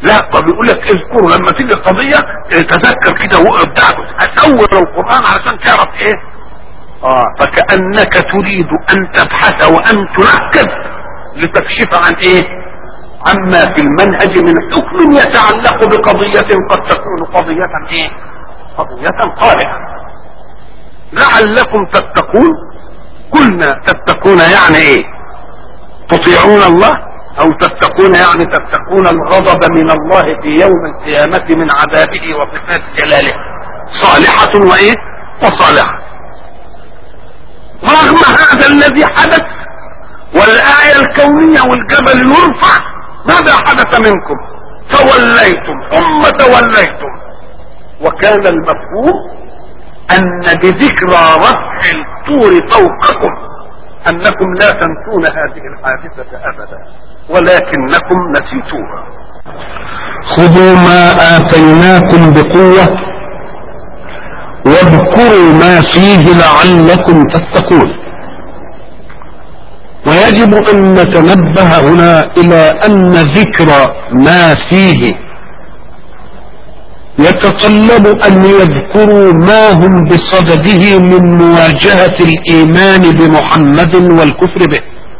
لا طب يقول لك اذكروا لما تيجي قضية اه، تذكر كده بتاعته هتأول القرآن علشان تعرف ايه اه فكأنك تريد ان تبحث وان تركز لتكشف عن ايه عما في المنهج من حكم يتعلق بقضية قد تكون قضية ايه قضية قارئة لعلكم تتقون قلنا تتقون يعني ايه تطيعون الله او تتقون يعني تتقون الغضب من الله في يوم القيامة من عذابه وصفات جلاله صالحة وايه وصالحة رغم هذا الذي حدث والآية الكونية والجبل يرفع ماذا حدث منكم توليتم ثم توليتم وكان المفهوم ان بذكرى رفع الطور فوقكم انكم لا تنسون هذه الحادثة ابدا ولكنكم نسيتوها خذوا ما آتيناكم بقوة واذكروا ما فيه لعلكم تتقون ويجب أن نتنبه هنا إلى أن ذكر ما فيه يتطلب أن يذكروا ما هم بصدده من مواجهة الإيمان بمحمد والكفر به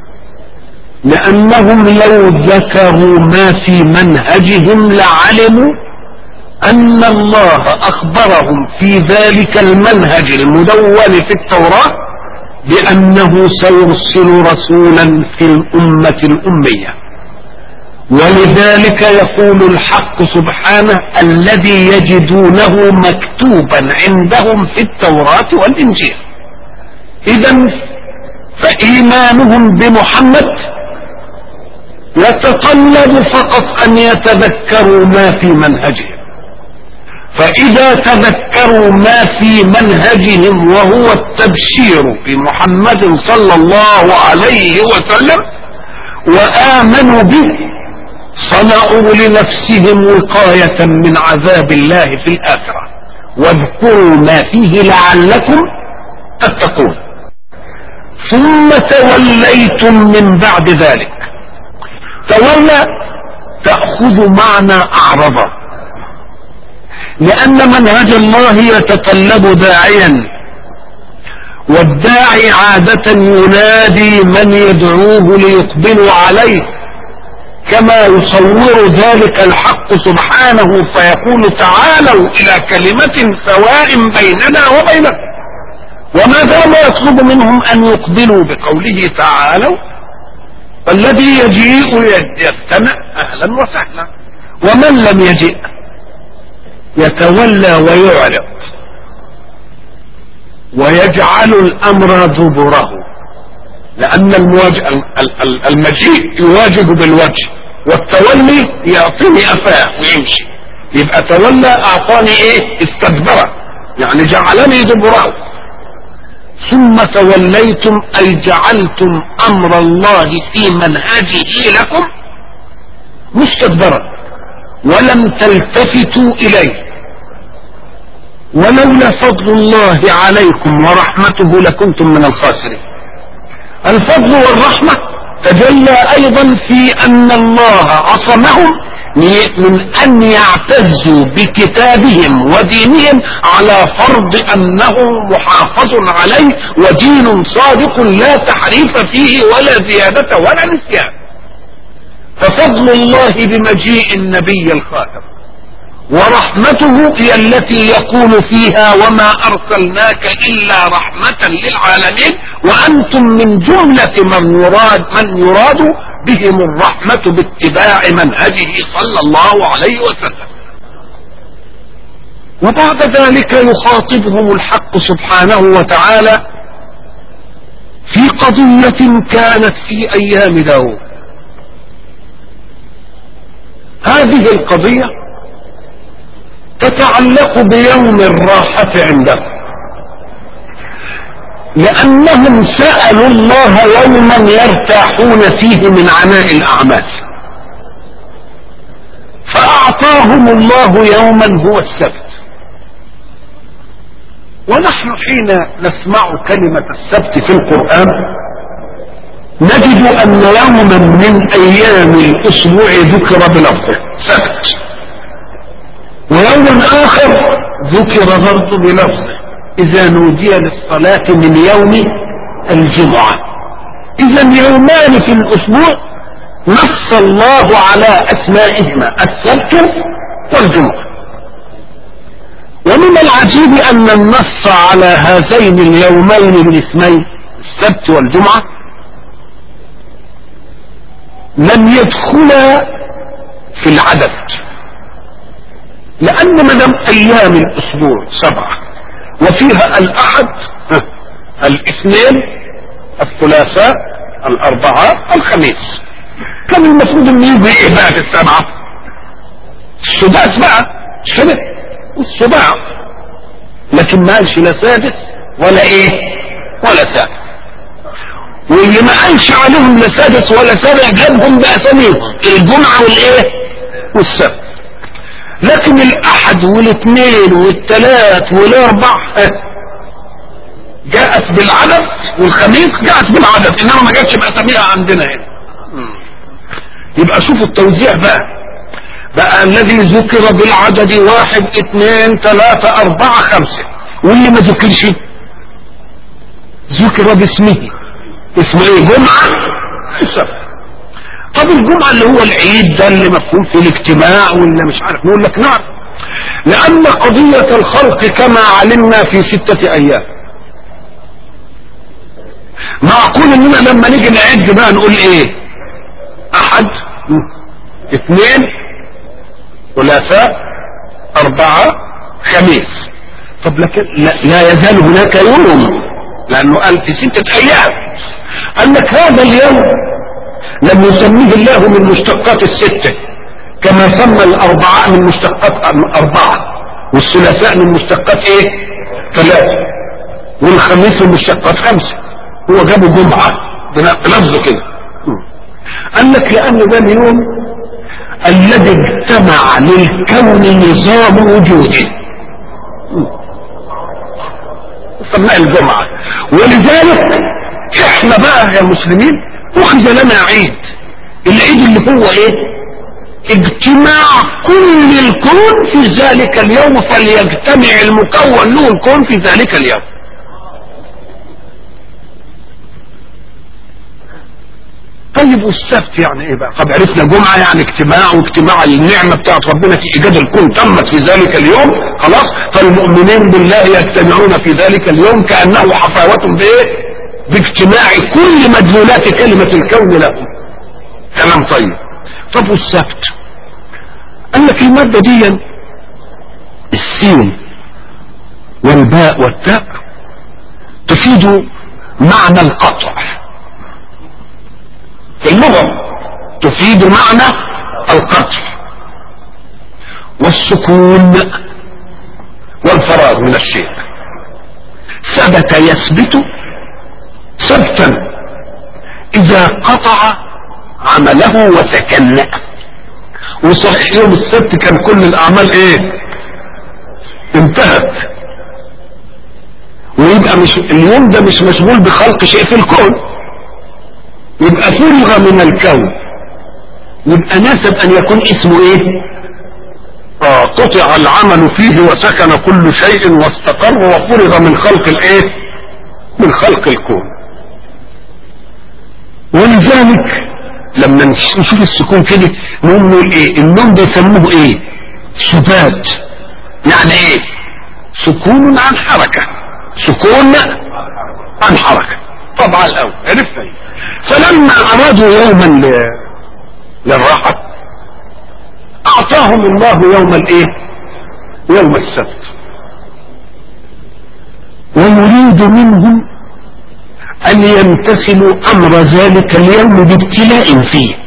لأنهم لو ذكروا ما في منهجهم لعلموا أن الله أخبرهم في ذلك المنهج المدون في التوراة بأنه سيرسل رسولا في الأمة الأمية ولذلك يقول الحق سبحانه الذي يجدونه مكتوبا عندهم في التوراة والإنجيل إذا فإيمانهم بمحمد يتطلب فقط أن يتذكروا ما في منهجهم فإذا تذكروا ما في منهجهم وهو التبشير بمحمد صلى الله عليه وسلم وآمنوا به صنعوا لنفسهم وقاية من عذاب الله في الآخرة واذكروا ما فيه لعلكم تتقون ثم توليتم من بعد ذلك تولى تأخذ معنى أعرض لأن منهج الله يتطلب داعيا والداعي عادة ينادي من يدعوه ليقبلوا عليه كما يصور ذلك الحق سبحانه فيقول تعالوا إلى كلمة سواء بيننا وبينكم وما دام يطلب منهم أن يقبلوا بقوله تعالوا فالذي يجيء يستمع أهلا وسهلا ومن لم يجئ يتولى ويعرض ويجعل الأمر دبره لأن المواجه المجيء يواجه بالوجه والتولي يعطيني أفاه ويمشي يبقى تولى أعطاني إيه استدبره يعني جعلني دبره ثم توليتم أي جعلتم أمر الله في منهجه لكم مستدبرا ولم تلتفتوا إليه ولولا فضل الله عليكم ورحمته لكنتم من الخاسرين الفضل والرحمة تجلى أيضا في أن الله عصمهم من أن يعتزوا بكتابهم ودينهم على فرض أنه محافظ عليه ودين صادق لا تحريف فيه ولا زيادة ولا نسيان ففضل الله بمجيء النبي الخاتم ورحمته هي التي يقول فيها وما أرسلناك إلا رحمة للعالمين وأنتم من جملة من يراد من يراد بهم الرحمة باتباع منهجه صلى الله عليه وسلم وبعد ذلك يخاطبهم الحق سبحانه وتعالى في قضية كانت في أيام داود هذه القضية تتعلق بيوم الراحة عندهم لأنهم سألوا الله يوما يرتاحون فيه من عناء الأعمال فأعطاهم الله يوما هو السبت ونحن حين نسمع كلمة السبت في القرآن نجد أن يوما من أيام الأسبوع ذكر بلفظه سبت ذكر برضه بلفظه إذا نودي للصلاة من يوم الجمعة إذا يومان في الأسبوع نص الله على أسمائهما السبت والجمعة ومن العجيب أن النص على هذين اليومين الاسمين السبت والجمعة لم يدخلا في العدد لأن ما دام أيام الأسبوع سبعة وفيها الأحد الاثنين الثلاثاء الأربعاء الخميس كان المفروض أن يجي إيه بقى في السبعة السداس بقى شبه والسباع لكن ما قالش لا سادس ولا ايه ولا سابع واللي ما قالش عليهم لا سادس ولا سابع جابهم باساميهم الجمعه والايه والسبت لكن الاحد والاثنين والثلاث والاربع جاءت بالعدد والخميس جاءت بالعدد انما ما جاتش باساميها عندنا هنا يبقى شوفوا التوزيع بقى بقى الذي ذكر بالعدد واحد اثنين ثلاثة أربعة خمسة واللي ما ذكرش ذكر باسمه اسمه ايه جمعة السبت طب الجمعة اللي هو العيد ده اللي مفهوم في الاجتماع ولا مش عارف نقول لك نعم لأن قضية الخلق كما علمنا في ستة أيام معقول اننا لما نيجي نعد بقى نقول ايه احد اثنين ثلاثاء أربعة خميس طب لكن لا, لا يزال هناك يوم لأنه قال في ستة أيام قال لك هذا اليوم لم يسميه الله من مشتقات الستة كما سمى الأربعاء من مشتقات أربعة والثلاثاء من مشتقات إيه؟ ثلاثة والخميس من مشتقات خمسة هو جابه جمعة بلفظه كده قال لك لأن ده اليوم الذي اجتمع للكون نظام وجوده سماه الجمعة ولذلك احنا بقى يا مسلمين اخذ لنا عيد العيد اللي هو ايه اجتماع كل الكون في ذلك اليوم فليجتمع المكون له الكون في ذلك اليوم طيب والسبت يعني ايه بقى طب عرفنا جمعة يعني اجتماع واجتماع النعمة بتاعت ربنا في ايجاد الكون تمت في ذلك اليوم خلاص فالمؤمنين بالله يجتمعون في ذلك اليوم كأنه حفاوة بايه باجتماع كل مدلولات كلمة الكون لهم كلام طيب طب والسبت قال لك المادة دي السين والباء والتاء تفيد معنى القطع في اللغة تفيد معنى القطع والسكون والفراغ من الشيء ثبت يثبت ثبتا اذا قطع عمله وسكن وصحيح يوم السبت كان كل الاعمال ايه انتهت ويبقى مش اليوم ده مش مشغول بخلق شيء في الكون يبقى فرغ من الكون يبقى ناسب ان يكون اسمه ايه آه قطع العمل فيه وسكن كل شيء واستقر وفرغ من خلق الايه من خلق الكون ولذلك لما نشوف السكون كده نقوم نقول ايه النوم ده يسموه ايه سبات يعني ايه سكون عن حركة سكون عن حركة طبعا الاول عرفنا ايه فلما ارادوا يوما ل... للراحة اعطاهم الله يوم الايه يوم السبت ويريد منهم ان يمتثلوا امر ذلك اليوم بابتلاء فيه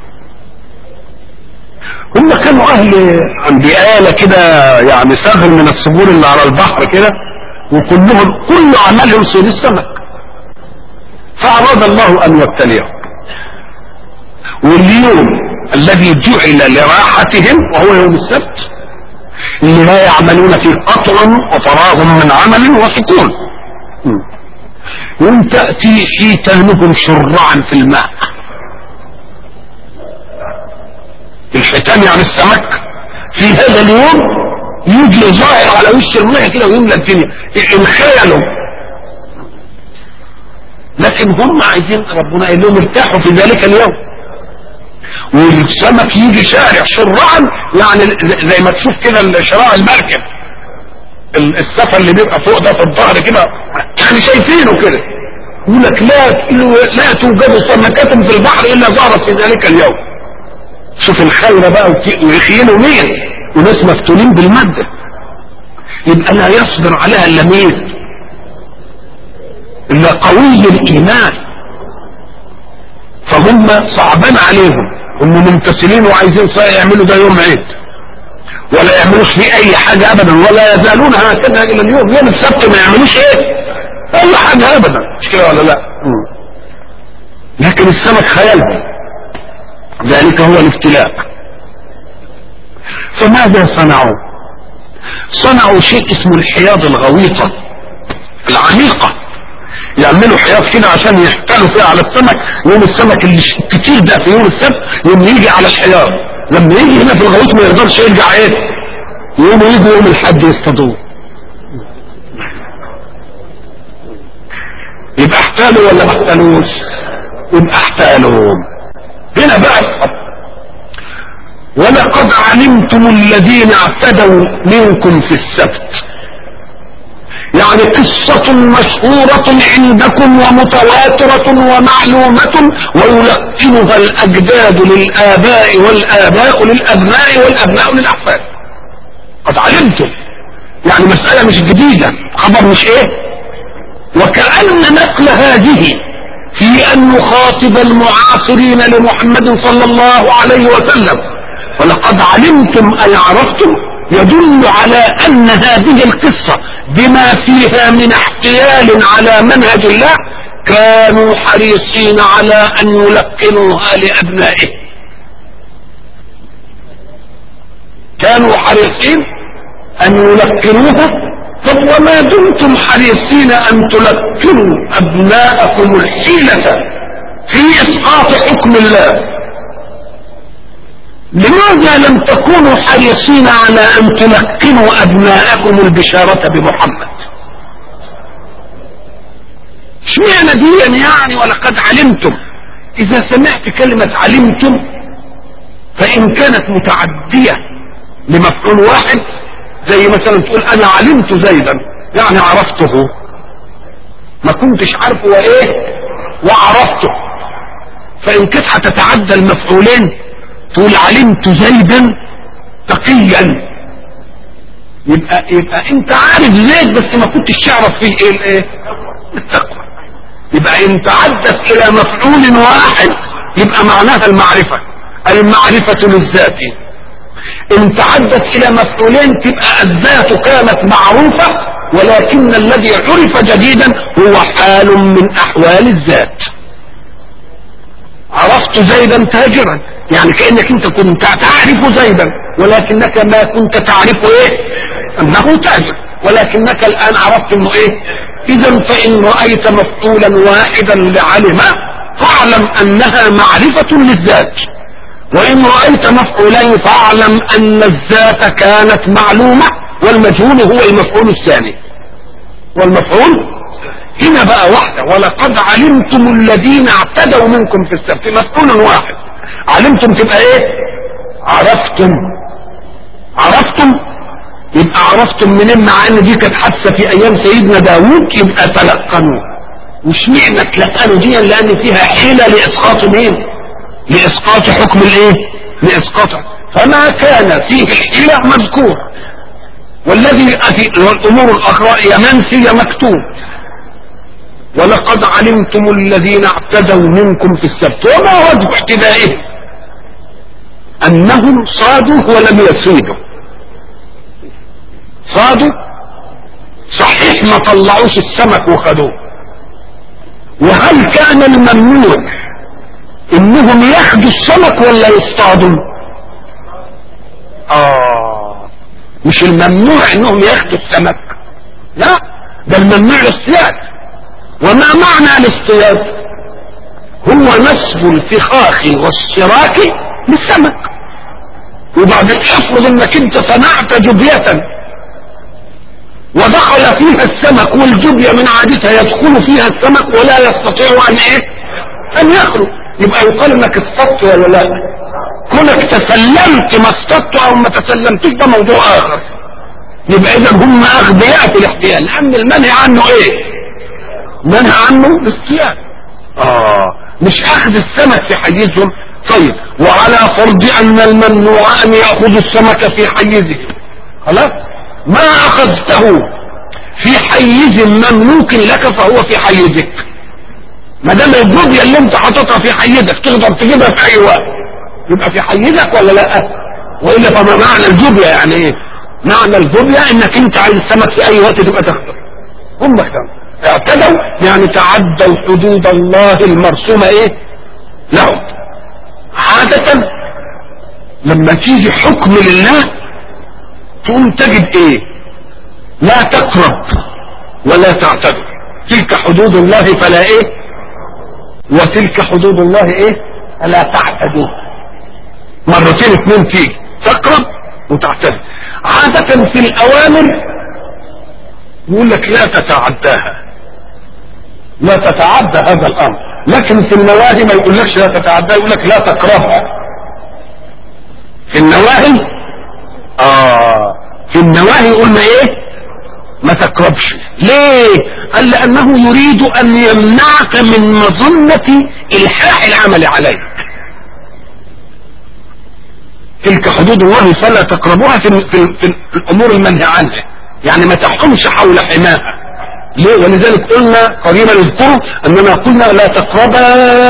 هم كانوا اهل عند آلة كده يعني سهل من الصبور اللي على البحر كده وكلهم كل عملهم صيد السمك فاراد الله ان يبتليهم واليوم الذي جعل لراحتهم وهو يوم السبت اللي لا يعملون فيه قطع وفراغ من عمل وسكون يوم تأتي حيتانهم شرعا في الماء الحيتان يعني السمك في هذا اليوم يجي ظاهر على وش الميه كده ويملى الدنيا انخيلوا لكن هم عايزين ربنا قال لهم ارتاحوا في ذلك اليوم والسمك يجي شارع شرعا يعني زي ما تشوف كده شراع المركب السفر اللي بيبقى فوق ده في الظهر كده يعني شايفينه كده يقول لك لا لا توجد سمكات في البحر الا ظهرت في ذلك اليوم شوف الخير بقى ويخيلوا مين وناس مفتونين بالمادة يبقى لا يصبر عليها الا مين الا قوي الايمان فهم صعبان عليهم هم ممتثلين وعايزين يعملوا ده يوم عيد ولا يعملوش فيه اي حاجة ابدا ولا يزالون هكذا الى اليوم يوم السبت ما يعملوش ايه اي حاجة ابدا مش كده ولا لا لكن السمك خيالهم ذلك هو الابتلاء فماذا صنعوا صنعوا شيء اسمه الحياض الغويطة العميقة يعملوا حياض كده عشان يحتالوا فيها على السمك يوم السمك اللي كتير ده في يوم السبت يوم يجي على الحياض لما يجي هنا في الغويط ما يقدرش يرجع ايه يوم يجي يوم الحد يصطادوه يبقى احتالوا ولا ما احتالوش يبقى احتالوا هنا بقى ولقد علمتم الذين اعتدوا منكم في السبت يعني قصة مشهورة عندكم ومتواترة ومعلومة ويلقنها الأجداد للآباء والآباء للأبناء والأبناء للأحفاد قد علمتم يعني مسألة مش جديدة خبر مش ايه وكأن نقل هذه في أن نخاطب المعاصرين لمحمد صلى الله عليه وسلم ولقد علمتم أي عرفتم يدل على أن هذه القصة بما فيها من احتيال على منهج الله كانوا حريصين على أن يلقنوها لأبنائه كانوا حريصين أن يلقنوها طب وما دمتم حريصين أن تلقنوا أبناءكم الحيلة في إسقاط حكم الله لماذا لم تكونوا حريصين على أن تلقنوا أبناءكم البشارة بمحمد اشمعنى دي يعني ولقد علمتم إذا سمعت كلمة علمتم فإن كانت متعدية لمفعول واحد زي مثلا تقول انا علمت زيدا يعني عرفته ما كنتش عارفه وايه وعرفته فان كانت هتتعدى المفعولين تقول علمت زيدا تقيا يبقى يبقى انت عارف زيد بس ما كنتش تعرف فيه ايه الايه التقوى يبقى ان تعدت الى مفعول واحد يبقى معناها المعرفه المعرفه للذات ان تعدت الى مفعولين تبقى الذات كانت معروفة ولكن الذي عرف جديدا هو حال من احوال الذات عرفت زيدا تاجرا يعني كأنك انت كنت تعرف زيدا ولكنك ما كنت تعرف ايه انه تاجر ولكنك الان عرفت انه ايه اذا فان رأيت مفعولا واحدا لعلم فاعلم انها معرفة للذات وإن رأيت مفعولين فاعلم أن الذات كانت معلومة والمجهول هو المفعول الثاني والمفعول هنا بقى واحدة ولقد علمتم الذين اعتدوا منكم في السبت مفعول واحد علمتم تبقى ايه عرفتم عرفتم يبقى عرفتم منين مع ان دي كانت حادثة في ايام سيدنا داوود يبقى تلقنوا وش معنى تلقنوا دي لان فيها حيلة لاسقاط مين لاسقاط حكم الايه لاسقاط فما كان فيه الحيلة مذكور والذي الامور الاخرى يا منسي مكتوب ولقد علمتم الذين اعتدوا منكم في السبت وما وجه اعتدائهم انهم صادوا ولم يصيدوا صادوا صحيح ما طلعوش السمك وخدوه وهل كان الممنوع انهم ياخدوا السمك ولا يصطادوا اه مش الممنوع انهم ياخدوا السمك لا ده الممنوع الاصطياد وما معنى الاصطياد هو نسب الفخاخ والشراك للسمك وبعدين افرض انك انت صنعت جبية ودخل فيها السمك والجبية من عادتها يدخل فيها السمك ولا يستطيع ان ايه ان يخرج يبقى يقال انك اصطدت ولا لا كونك تسلمت ما اصطدت او ما تسلمتش ده موضوع اخر يبقى اذا هم اغبياء في الاحتيال لان المنهي عنه ايه منهى عنه الاصطياد اه مش اخذ السمك في حيزهم طيب وعلى فرض ان الممنوع ان ياخذ السمك في حيزه خلاص ما اخذته في حيز مملوك لك فهو في حيزك ما دام الجوبيا اللي انت حاططها في حيزك تقدر تجيبها في اي وقت يبقى في حيزك ولا لا والا فما معنى الجوبيا يعني ايه معنى الجوبيا انك انت عايز السمك في اي وقت تبقى تاخده هم اختاروا اعتدوا يعني تعدوا حدود الله المرسومة ايه لهم عادة لما تيجي حكم لله تقوم تجد ايه لا تقرب ولا تعتدوا تلك حدود الله فلا ايه وتلك حدود الله ايه فلا تعتدوا مرتين اتنين تيجي تقرب وتعتدي عادة في الاوامر يقول لك لا تتعداها لا تتعدى هذا الامر لكن في النواهي ما يقولكش لا تتعدى يقول لك لا تقربها في النواهي اه في النواهي قلنا ايه ما تقربش ليه قال لانه يريد ان يمنعك من مظنة الحاح العمل عليك تلك حدود الله فلا تقربوها في, في, في الامور المنهي عنها يعني ما تحكمش حول حماها ليه ولذلك قلنا قريبا اذكروا اننا قلنا لا تقربا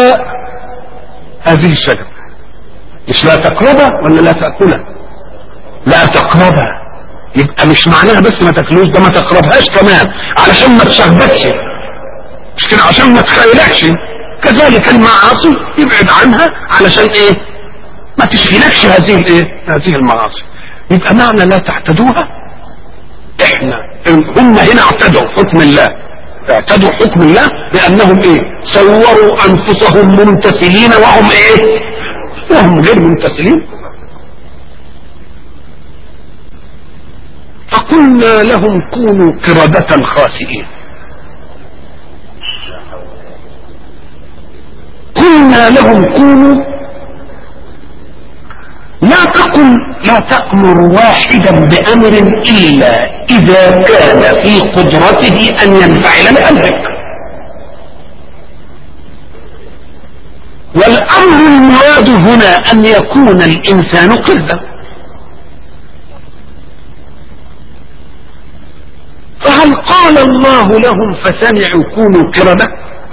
هذه الشجرة مش لا تقربا ولا لا تأكلها لا تقربا يبقى مش معناها بس ما تاكلوش ده ما تقربهاش كمان علشان ما تشغبكش مش كده عشان ما تخيلكش كذلك المعاصي ابعد عنها علشان ايه ما تشغلكش هذه الايه هذه المعاصي يبقى معنى لا تعتدوها احنا هم هنا اعتدوا حكم الله اعتدوا حكم الله لانهم ايه صوروا انفسهم ممتثلين وهم ايه وهم غير ممتثلين فقلنا لهم كونوا قردة خاسئين قلنا لهم كونوا لا تقل لا تأمر واحدا بأمر إلا إذا كان في قدرته أن ينفعل بأمرك والأمر المراد هنا أن يكون الإنسان قردا فهل قال الله لهم فسمعوا كونوا قردة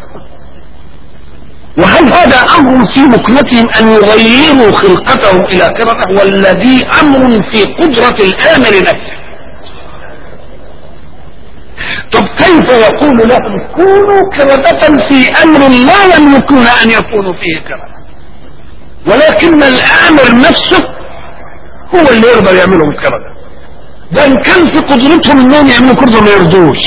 وهل هذا امر في مكنتهم ان يغيروا خلقتهم الى قردة والذي امر في قدرة الامر نفسه طب كيف يقول لهم كونوا قردة في امر لا يملكون ان يكونوا فيه قردة ولكن الامر نفسه هو اللي يقدر يعملهم قردة ده ان كان في قدرتهم انهم يعملوا قردة ما يرضوش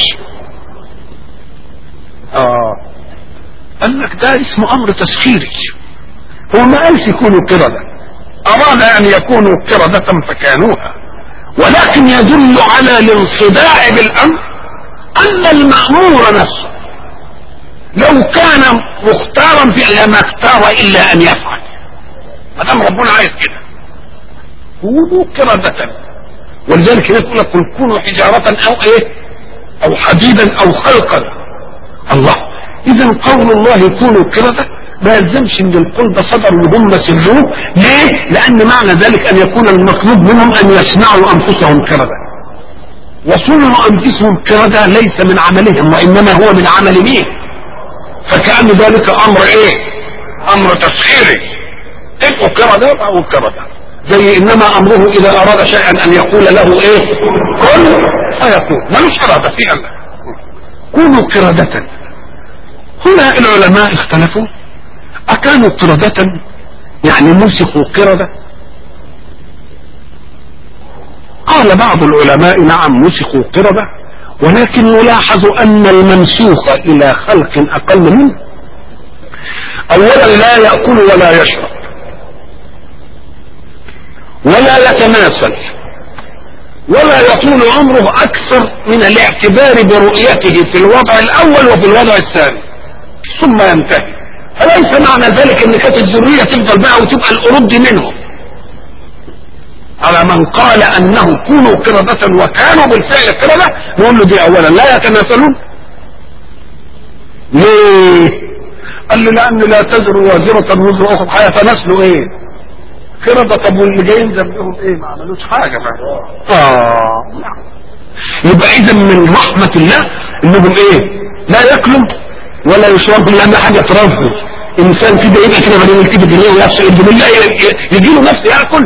اه قال لك ده اسمه امر تسخيري هو ما قالش يكونوا قردة اراد ان يكونوا قردة فكانوها ولكن يدل على الانصداع بالامر ان المأمور نفسه لو كان مختارا فعلا ما اختار الا ان يفعل ما دام ربنا عايز كده كونوا قردة ولذلك يقول لك قل كونوا حجارة او ايه او حديدا او خلقا الله اذا قول الله كونوا قردة ما يلزمش ان القول ده صدر وهم سروه ليه لان معنى ذلك ان يكون المطلوب منهم ان يصنعوا انفسهم قردة وصنعوا انفسهم قردة ليس من عملهم وانما هو من عمل مين فكأن ذلك امر ايه امر تسخيري تبقوا قردة او قردة زي انما امره اذا اراد شيئا ان يقول له ايه كن فيكون ملوش ارادة في الله كونوا قردة هنا العلماء اختلفوا اكانوا قردة يعني مسخوا قردة قال بعض العلماء نعم مسخوا قردة ولكن نلاحظ ان المنسوخ الى خلق اقل منه اولا لا يأكل ولا يشرب ولا يتناسل ولا يطول عمره اكثر من الاعتبار برؤيته في الوضع الاول وفي الوضع الثاني ثم ينتهي فليس معنى ذلك ان كانت الذريه تفضل بقى وتبقى القرود دي منهم على من قال انه كونوا قردة وكانوا بالفعل قردة نقول له دي اولا لا يتناسلون ليه قال له لان لا تزر وازرة وزر اخرى هيتناسلوا ايه قردة طب واللي جايين ذنبهم ايه ما عملوش حاجة بقى اه يبقى اذا من رحمة الله انهم ايه لا ياكلوا ولا يشربوا لان حاجة ترفض انسان كده يبقى كده بعدين يكتب الدنيا ويحصل الدنيا يجي له نفس ياكل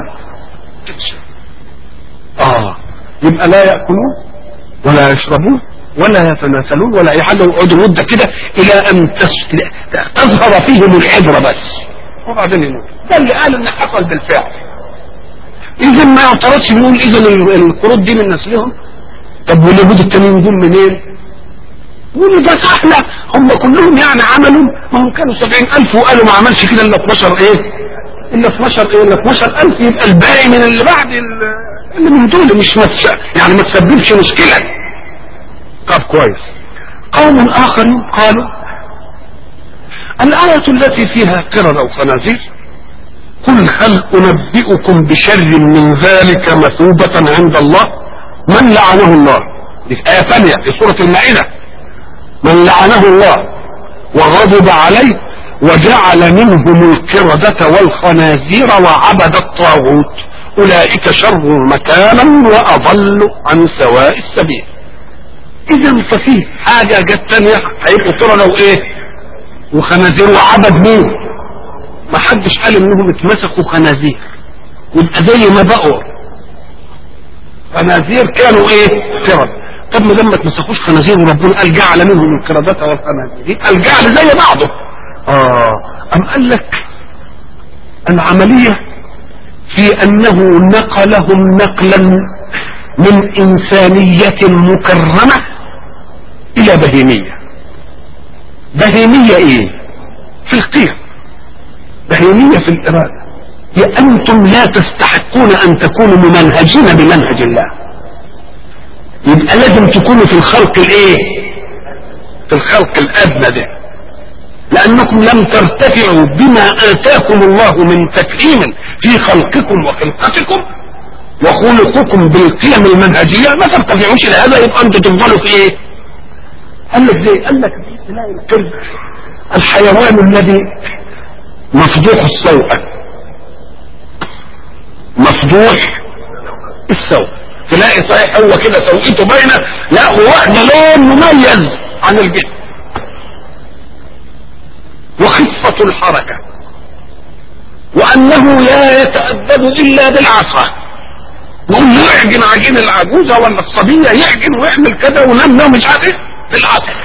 اه يبقى لا ياكلون ولا يشربون ولا يتناسلون ولا اي حاجه ويقعدوا مده كده الى ان تس... تظهر فيهم العبره بس وبعدين يموت ده اللي قال ان حصل بالفعل اذا ما يعترضش نقول اذا القرود دي من نسلهم طب واليهود التانيين دول منين؟ يقولوا ده سهلة هم كلهم يعني عملوا ما هم كانوا سبعين ألف وقالوا ما عملش كده إلا 12 إيه؟ إلا 12 إيه؟ إلا 12 ألف يبقى الباقي من اللي بعد اللي من دول مش متس... يعني ما تسببش مشكلة طب كويس قوم آخرين قالوا الآية التي فيها قردة وخنازير قل هل أنبئكم بشر من ذلك مثوبة عند الله من لعنه الله دي آية ثانية في سورة المائدة من لعنه الله وغضب عليه وجعل منهم القردة والخنازير وعبد الطاغوت أولئك شر مكانا وأضل عن سواء السبيل إذا ففي حاجة جت تانية هيبقوا قردة وإيه وخنازير وعبد مين ما حدش قال انهم اتمسكوا خنازير يبقى زي ما بقوا خنازير كانوا ايه قرد طب ما دام ما اتمسكوش خنازير وربنا قال جعل منهم القردة والخنازير يبقى الجعل زي بعضه اه ام قال لك العملية في انه نقلهم نقلا من انسانية مكرمة الى بهيمية بهيمية ايه في القيم بهيمية في الارادة يا انتم لا تستحقون ان تكونوا ممنهجين بمنهج الله يبقى لازم تكونوا في الخلق الايه في الخلق الادنى ده لانكم لم ترتفعوا بما اتاكم الله من تكريم في خلقكم وخلقتكم وخلقكم بالقيم المنهجيه ما ترتفعوش الى هذا يبقى انتم تفضلوا في ايه قال لك زي قال لك تلاقي الكلب الحيوان الذي مفضوح السوء مفضوح السوء تلاقي صحيح هو كده سوقته باينه لا وواحده لون مميز عن الجسم وخفة الحركة وأنه لا يتأدب إلا بالعصا يقول يعجن عجين العجوزة ولا الصبية يعجن ويعمل كذا ونام نوم مش عارف بالعصا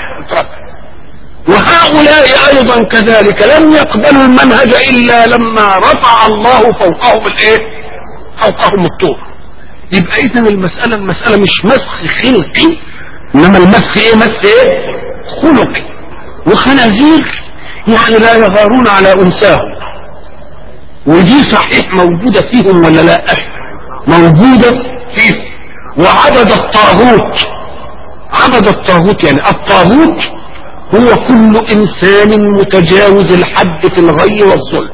وهؤلاء أيضا كذلك لم يقبلوا المنهج إلا لما رفع الله فوقهم الإيه؟ فوقهم الطور يبقى إذا المسألة المسألة مش مسخ خلقي إنما المسخ إيه؟ مسخ إيه؟ خلقي وخنازير يعني لا يغارون على انساهم ودي صحيح موجودة فيهم ولا لا موجودة فيهم وعبد الطاغوت عبد الطاغوت يعني الطاغوت هو كل انسان متجاوز الحد في الغي والظلم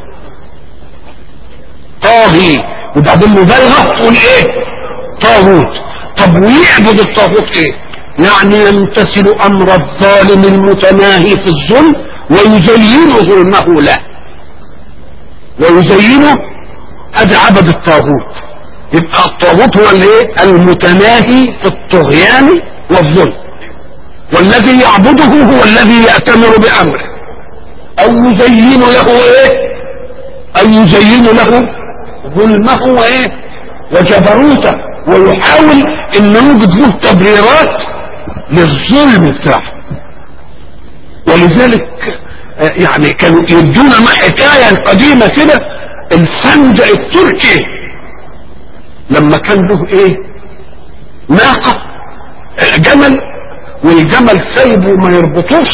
طاغي وبعدين مبالغة تقول ايه طاغوت طب ويعبد الطاغوت ايه يعني يمتثل امر الظالم المتناهي في الظلم ويزين ظلمه له ويزينه ادي عبد الطاغوت يبقى الطاغوت هو الايه المتناهي في الطغيان والظلم والذي يعبده هو الذي يأتمر بأمره أو يزين له إيه أو يزين له ظلمه وإيه وجبروته ويحاول أن يوجد له تبريرات للظلم بتاعه ولذلك يعني كانوا يدونا ما حكاية قديمة كده الفندق التركي لما كان له ايه ناقة جمل والجمل سايبه ما يربطوش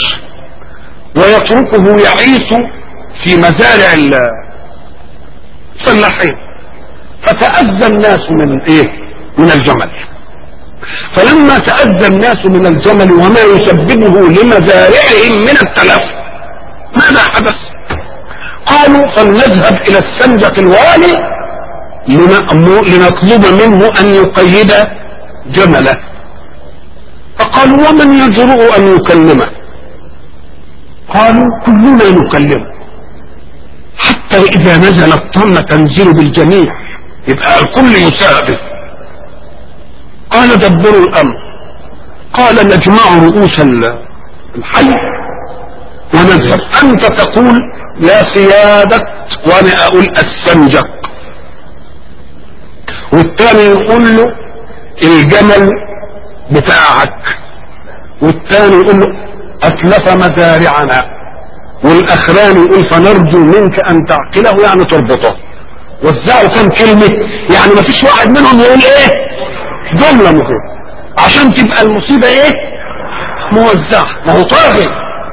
ويتركه يعيش في مزارع الفلاحين فتأذى الناس من ايه من الجمل فلما تأذى الناس من الجمل وما يسببه لمزارعهم من التلف ماذا حدث قالوا فلنذهب الى السنجة الوالي لنطلب منه ان يقيد جمله فقالوا ومن يجرؤ ان يكلمه قالوا كلنا نكلمه حتى اذا نزل الطن تنزل بالجميع يبقى الكل يسابق قال دبروا الامر قال نجمع رؤوس الحي ونذهب انت تقول يا سيادة وانا اقول السنجق والتاني يقول له الجمل بتاعك والتاني يقول له اتلف مزارعنا والاخراني يقول فنرجو منك ان تعقله يعني تربطه وزعوا كم كلمة يعني ما فيش واحد منهم يقول ايه جملة مفيدة عشان تبقى المصيبة ايه موزعة ما هو طاغي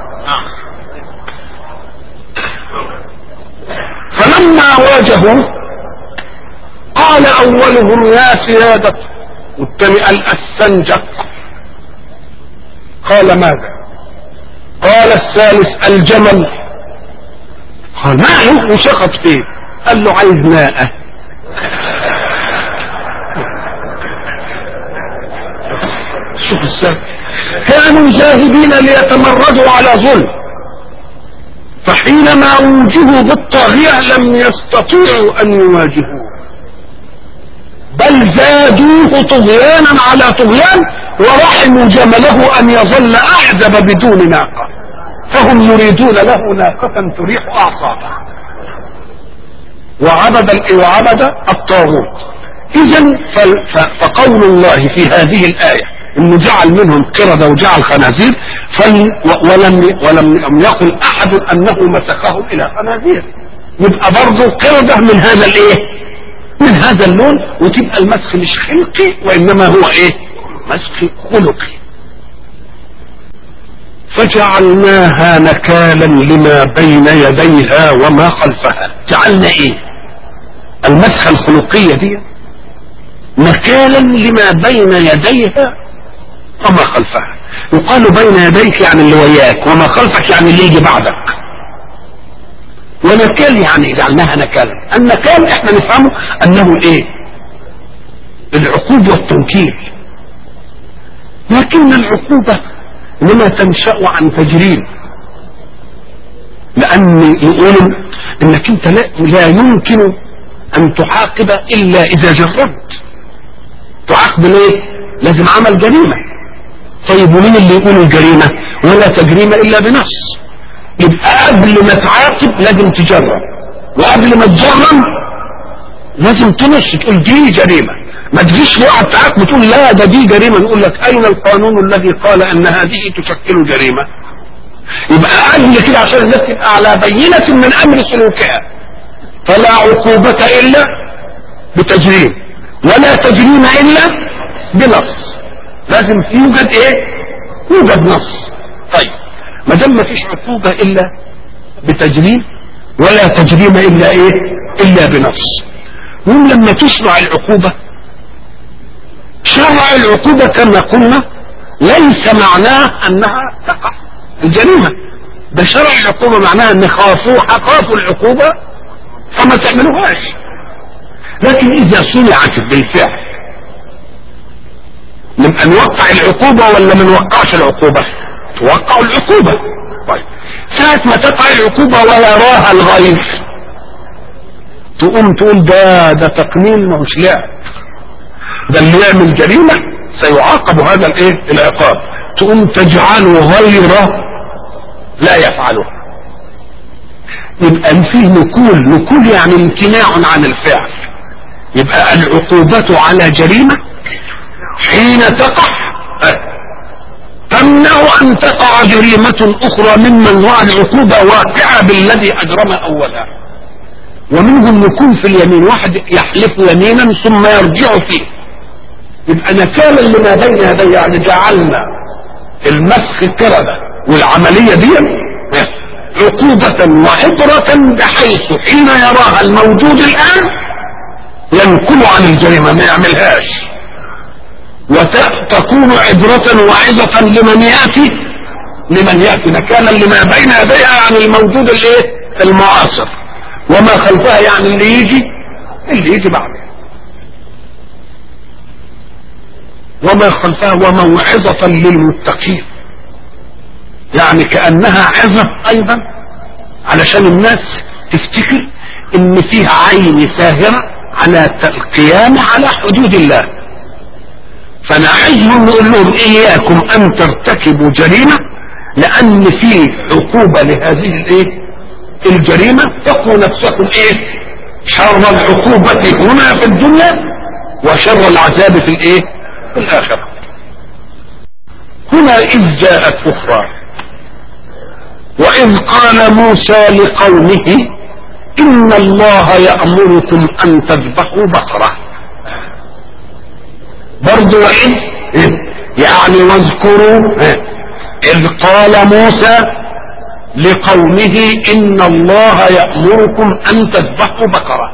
فلما واجهوا قال اولهم يا سيادة والثاني قال السنجق قال ماذا قال الثالث الجمل قال ما هو وشخط فيه قال له عايز ماء شوف السبب كانوا ذاهبين ليتمردوا على ظلم فحينما وجهوا بالطاغية لم يستطيعوا ان يواجهوه بل زادوه طغيانا على طغيان ورحموا جمله ان يظل اعزب بدون ناقة فهم يريدون له ناقة تريح اعصابه وعبد وعبد الطاغوت اذا فقول الله في هذه الايه انه جعل منهم قردة وجعل خنازير فل ولم ولم يقل احد انه مسخهم الى خنازير يبقى برضه قردة من هذا الايه من هذا اللون وتبقى المسخ مش خلقي وانما هو ايه مسخ خلقي فجعلناها نكالا لما بين يديها وما خلفها جعلنا ايه المسخة الخلقية دي نكالا لما بين يديها وما خلفها يقال بين يديك يعني اللي وياك وما خلفك يعني اللي يجي بعدك ونكال يعني جعلناها نكالا النكال احنا نفهمه انه ايه العقوبة والتنكيل لكن العقوبة لما تنشأ عن تجريم لان يقولوا انك انت لا, لا يمكن ان تعاقب الا اذا جربت تعاقب ليه لازم عمل جريمة طيب ومين اللي يقول الجريمة ولا تجريمة الا بنص يبقى قبل ما تعاقب لازم تجرب وقبل ما تجرم لازم تنص تقول دي جريمة ما تجيش واحد تعاقب تقول لا ده دي جريمة نقول لك اين القانون الذي قال ان هذه تشكل جريمة يبقى قبل كده عشان الناس تبقى على بينة من امر سلوكها فلا عقوبة الا بتجريم ولا تجريم الا بنص لازم يوجد ايه يوجد نص طيب ما دام ما فيش عقوبة الا بتجريم ولا تجريم الا ايه الا بنص وهم لما تشرع العقوبة شرع العقوبة كما قلنا ليس معناه انها تقع الجريمة ده شرع العقوبة معناها ان خافوا خافوا العقوبة فما تعملوهاش لكن اذا صنعت بالفعل نبقى نوقع العقوبة ولا ما نوقعش العقوبة توقع العقوبة طيب ساعة ما تقع العقوبة ويراها الغيظ تقوم تقول ده ده تقنين ماهوش لعب ده اللي يعمل جريمة سيعاقب هذا الايه العقاب تقوم تجعله غير لا يفعلها يبقى فيه نكول نكول يعني امتناع عن الفعل يبقى العقوبة على جريمة حين تقع تمنع ان تقع جريمة اخرى ممن وعى العقوبة واقعة بالذي اجرم اولا ومنهم يكون في اليمين واحد يحلف يمينا ثم يرجع فيه يبقى نكالا لما بين يدي يعني جعلنا المسخ كردة والعملية دي عقوبة وعبرة بحيث حين يراها الموجود الآن ينكل عن الجريمة ما يعملهاش وتكون عبرة وعظة لمن يأتي لمن يأتي مكانا لما بين يديها يعني الموجود الايه المعاصر وما خلفها يعني اللي يجي اللي يجي بعدها وما خلفها وموعظة للمتقين يعني كأنها عظة أيضا علشان الناس تفتكر ان فيها عين ساهرة على القيام على حدود الله فنعيزهم نقول لهم اياكم ان ترتكبوا جريمة لان في عقوبة لهذه الايه الجريمة تقوا نفسكم ايه شر العقوبة هنا في الدنيا وشر العذاب في الايه في الاخرة هنا اذ جاءت اخرى واذ قال موسى لقومه ان الله يأمركم ان تذبحوا بقرة برضو وإذ يعني واذكروا اذ قال موسى لقومه ان الله يأمركم ان تذبحوا بقرة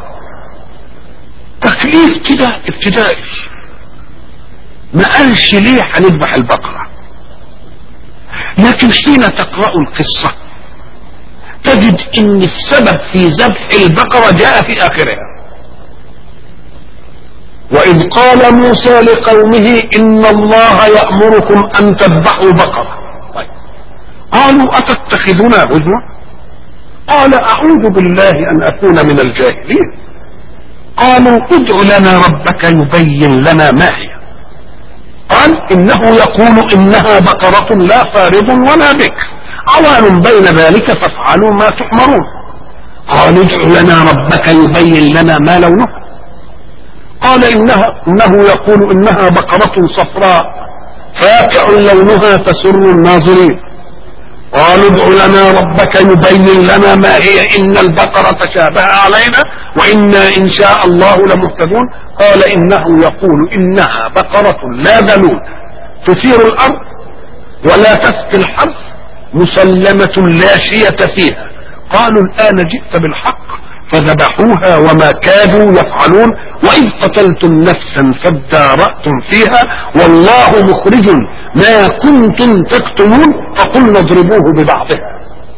تكليف كده ابتدائي ما قالش ليه هنذبح البقرة لكن حين تقرأ القصة تجد ان السبب في ذبح البقرة جاء في اخرها واذ قال موسى لقومه ان الله يأمركم ان تذبحوا بقرة طيب. قالوا اتتخذنا هزوا قال اعوذ بالله ان اكون من الجاهلين قالوا ادع لنا ربك يبين لنا ما هي قال انه يقول انها بقرة لا فارض ولا بكر عوان بين ذلك فافعلوا ما تؤمرون قال ادع لنا ربك يبين لنا ما لونه قال إنها إنه يقول إنها بقرة صفراء فاقع لونها تسر الناظرين قالوا ادع لنا ربك يبين لنا ما هي إن البقرة تشابه علينا وإنا إن شاء الله لمهتدون قال إنه يقول إنها بقرة لا ذلول تثير الأرض ولا تسقي الحرث مسلمة لا شية فيها قالوا الآن جئت بالحق فذبحوها وما كادوا يفعلون وإذ قتلتم نفسا فادارأتم فيها والله مخرج ما كنتم تكتمون فقلنا اضربوه ببعضها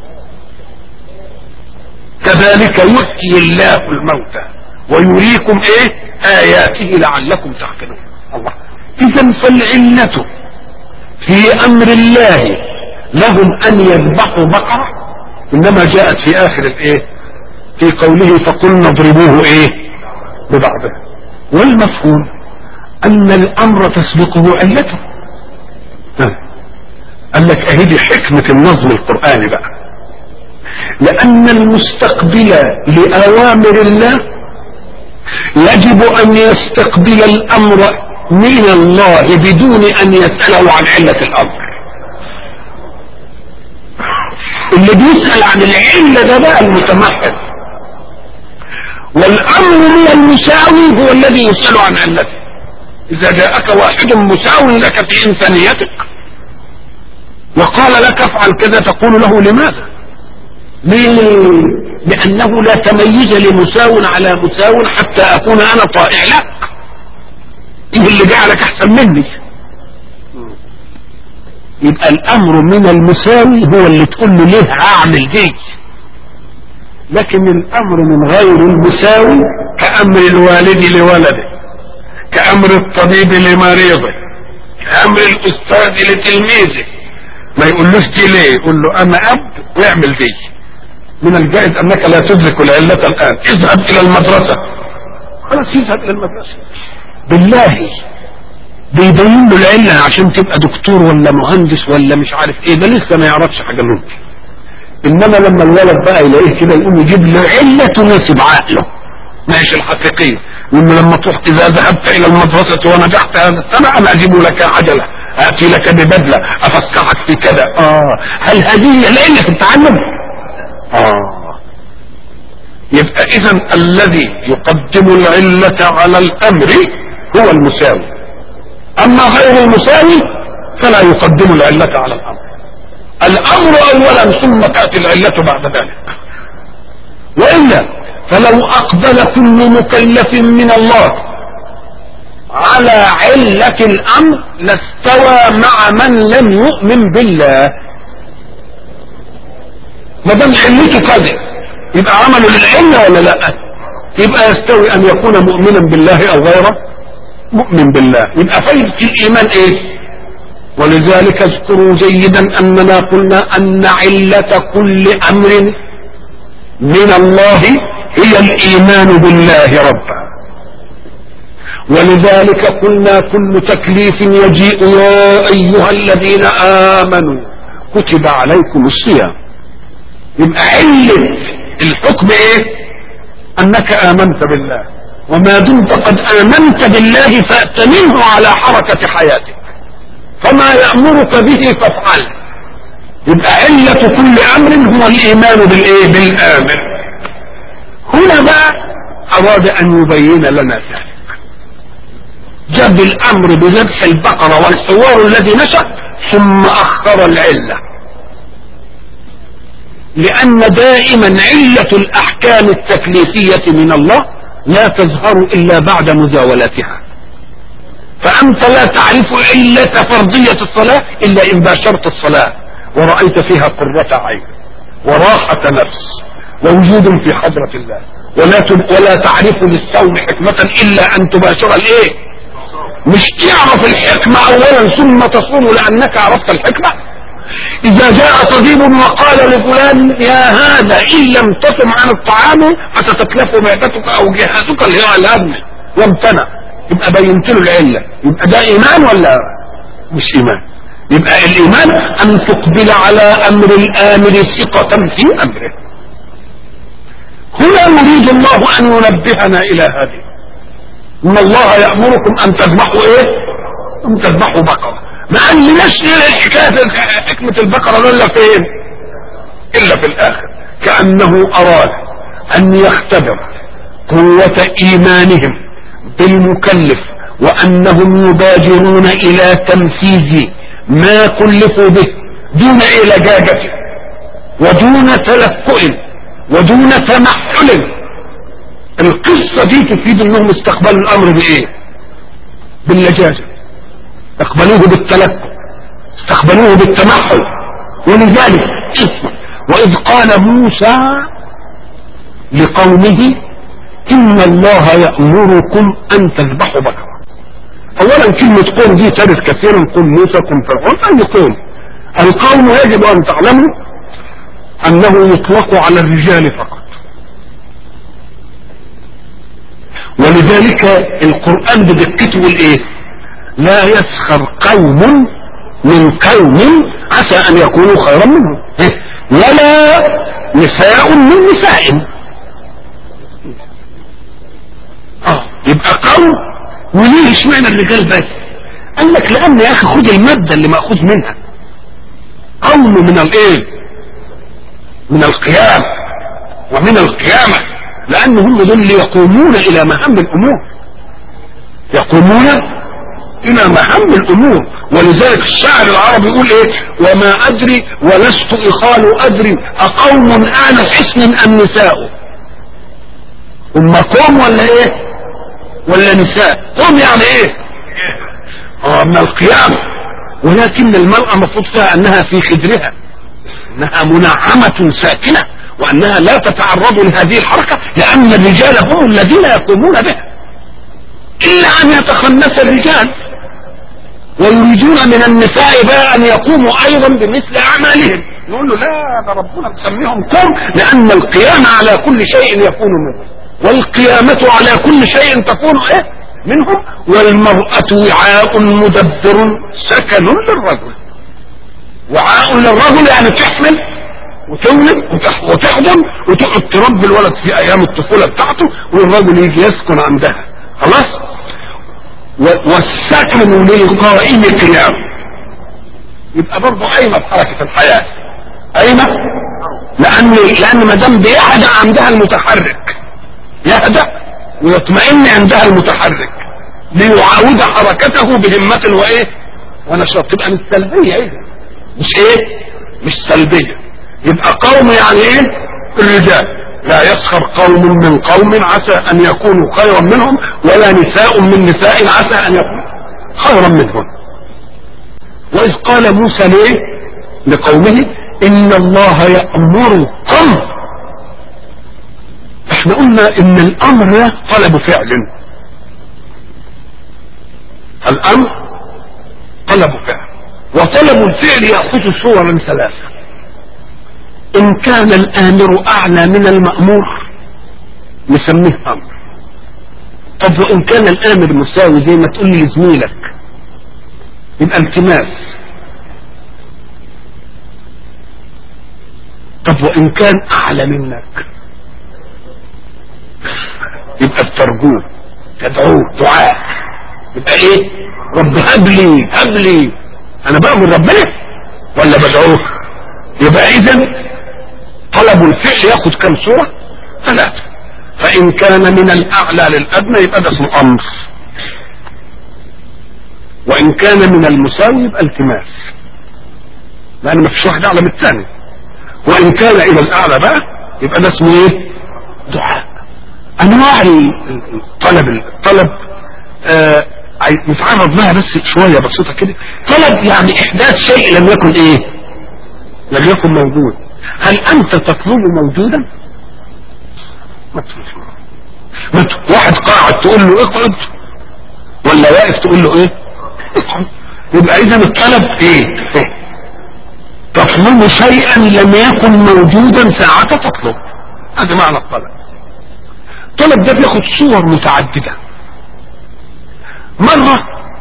كذلك يحيي الله الموتى ويريكم ايه آياته لعلكم تعقلون الله إذا فالعلة في أمر الله لهم أن يذبحوا بقرة إنما جاءت في آخر الإيه في قوله فقلنا اضربوه إيه ببعضها والمفهوم أن الأمر تسبقه علته قال لك أهدي حكمة النظم القرآني بقى لأن المستقبل لأوامر الله يجب أن يستقبل الأمر من الله بدون أن يسأله عن علة الأمر اللي بيسأل عن العلة ده بقى المتمحل والأمر من المساوي هو الذي يسأل عن علته إذا جاءك واحد مساو لك في إنسانيتك وقال لك افعل كذا تقول له لماذا ليه لأنه لا تميز لمساو على مساو حتى أكون أنا طائع لك إيه اللي جعلك أحسن مني يبقى الأمر من المساوي هو اللي تقول له ليه أعمل دي لكن الأمر من غير المساوي كأمر الوالد لولده كأمر الطبيب لمريضه كأمر الأستاذ لتلميذه ما يقولوش دي ليه يقول له أنا أب واعمل دي من الجائز أنك لا تدرك العلة الآن اذهب إلى المدرسة خلاص يذهب إلى المدرسة بالله بيبين له العلة عشان تبقى دكتور ولا مهندس ولا مش عارف ايه ده لسه ما يعرفش حاجة منه انما لما الولد بقى يلاقيه كده يقوم يجيب له علة تناسب عقله ماشي الحقيقية وانه لما تروح اذا ذهبت الى المدرسة ونجحت هذا السنة انا اجيب لك عجلة اتي لك ببدلة افسحك في كذا اه هل هذه هي العلة في التعلم اه يبقى اذا الذي يقدم العلة على الامر هو المساوي اما غير المساوي فلا يقدم العلة على الامر الامر اولا ثم تأتي العلة بعد ذلك وإلا فلو اقبل كل مكلف من الله على علة الامر لاستوى مع من لم يؤمن بالله ما دام علته كذا يبقى عمله للعلة ولا لا يبقى يستوي ان يكون مؤمنا بالله او غيره مؤمن بالله يبقى فايدة الايمان ايه ولذلك اذكروا جيدا اننا قلنا ان علة كل امر من الله هي الايمان بالله ربا ولذلك قلنا كل تكليف يجيء يا ايها الذين امنوا كتب عليكم الصيام يبقى علة الحكم ايه انك امنت بالله وما دمت قد امنت بالله فاتمنه على حركة حياتك فما يأمرك به فافعل يبقى علة كل امر هو الايمان بالايه بالامر هنا بقى اراد ان يبين لنا ذلك جاب الامر بذبح البقرة والحوار الذي نشأ ثم اخر العلة لان دائما علة الاحكام التكليفية من الله لا تظهر الا بعد مزاولتها فانت لا تعرف علة فرضية الصلاة الا ان باشرت الصلاة ورأيت فيها قرة عين وراحة نفس ووجود في حضرة الله ولا تب ولا تعرف للصوم حكمة الا ان تباشر الايه مش تعرف الحكمة اولا ثم تصوم لانك عرفت الحكمة اذا جاء طبيب وقال لفلان يا هذا ان لم تصم عن الطعام فستتلف معدتك او جهازك اللي هو الهضم وامتنع يبقى بينت له العلة يبقى ده ايمان ولا مش ايمان يبقى الايمان ان تقبل على امر الامر ثقة في امره هنا يريد الله ان ينبهنا الى هذه ان الله يأمركم ان تذبحوا ايه ان تذبحوا بقرة ما قالناش ايه حكاية حكمة البقرة الا فين الا في الاخر كأنه اراد ان يختبر قوة ايمانهم بالمكلف وانهم يبادرون الى تنفيذ ما كلفوا به دون إلجاجة ودون تلكؤ ودون تمحل القصة دي تفيد انهم استقبلوا الامر بايه باللجاجة استقبلوه بالتلكؤ استقبلوه بالتمحل ولذلك اسمع واذ قال موسى لقومه ان الله يأمركم ان تذبحوا بقرة اولا كلمة قوم دي ترد كثيرا قوم موسى قوم فرعون اي قوم القوم يجب ان تعلموا انه يطلق على الرجال فقط ولذلك القرآن بدقته الايه لا يسخر قوم من قوم عسى ان يكونوا خيرا منهم ولا نساء من نساء اه يبقى قوم وليه اشمعنى الرجال بس قال لك لان يا اخي خد المادة اللي مأخوذ منها قوم من الايه من القيام ومن القيامة لان هم دول اللي يقومون الى مهام الامور يقومون الى مهام الامور ولذلك الشاعر العربي يقول ايه وما ادري ولست اخال ادري اقوم انا حسن ام نساء هم قوم ولا ايه ولا نساء قوم يعني ايه اه من القيام ولكن المرأة مفروض فيها انها في خدرها انها منعمة ساكنة وانها لا تتعرض لهذه الحركة لان الرجال هم الذين يقومون بها الا ان يتخنس الرجال ويريدون من النساء بقى ان يقوموا ايضا بمثل اعمالهم نقول له لا ده ربنا مسميهم قوم لان القيام على كل شيء يكون منه والقيامة على كل شيء تكون ايه منهم والمرأة وعاء مدبر سكن للرجل وعاء للرجل يعني تحمل وتولد وتحضن وتقعد تربي الولد في ايام الطفولة بتاعته والرجل يجي يسكن عندها خلاص والسكن للقائم قيام يبقى برضه قايمة بحركة الحياة قايمة لان لان ما دام بيهدأ عندها المتحرك يهدأ ويطمئن عندها المتحرك ليعاود حركته بهمة وايه ونشاط تبقى مش سلبية ايه مش ايه مش سلبية يبقى قوم يعني ايه الرجال لا يسخر قوم من قوم عسى ان يكونوا خيرا منهم ولا نساء من نساء عسى ان يكونوا خيرا منهم واذ قال موسى ليه لقومه ان الله يأمركم احنا قلنا ان الامر ده طلب فعل الامر طلب فعل وطلب الفعل يأخذ صورا ثلاثة ان كان الامر اعلى من المأمور نسميه امر طب وان كان الامر مساوي زي ما تقول لي لزميلك يبقى التماس طب وان كان اعلى منك يبقى بترجوه تدعوه دعاء يبقى ايه رب هب لي هب لي انا بامر ربنا ولا بدعوه يبقى اذا طلب الفعل ياخد كم صورة ثلاثة فان كان من الاعلى للادنى يبقى ده اسمه امر وان كان من المساوي يبقى التماس لان ما فيش واحد اعلى من الثاني وان كان الى الاعلى بقى يبقى ده اسمه ايه دعاء انواع الطلب الطلب آه نتعرض لها بس شوية بسيطة كده طلب يعني احداث شيء لم يكن ايه لم يكن موجود هل انت تطلب موجودا ما تطلب ما ت... واحد قاعد تقول له اقعد ولا واقف تقول له ايه اقعد يبقى اذا الطلب ايه تطلب شيئا لم يكن موجودا ساعة تطلب هذا معنى الطلب الطلب ده بياخد صور متعددة مرة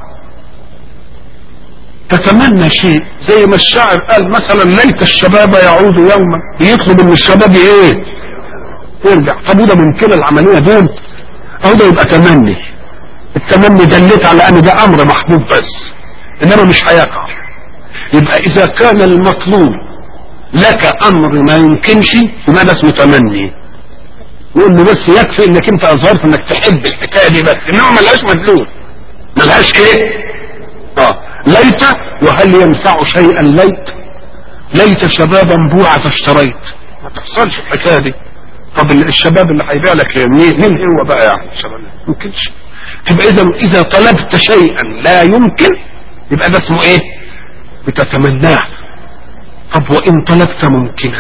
تتمنى شيء زي ما الشاعر قال مثلا ليت الشباب يعود يوما بيطلب ان الشباب ايه يرجع طب وده ممكن العملية دول او ده يبقى تمني التمني دلت على ان ده امر محبوب بس انما مش هيقع يبقى اذا كان المطلوب لك امر ما يمكنش فماذا اسمه تمني نقول له بس يكفي انك انت اظهرت انك تحب الحكايه دي بس انما ملهاش مدلول ملهاش ايه اه ليت وهل ينفع شيئا ليت ليت شبابا بوعة فاشتريت ما تحصلش الحكايه دي طب الشباب اللي هيبيع لك مين مين هو بقى يعني الشباب ما يمكنش تبقى اذا اذا طلبت شيئا لا يمكن يبقى ده اسمه ايه بتتمناه طب وان طلبت ممكنا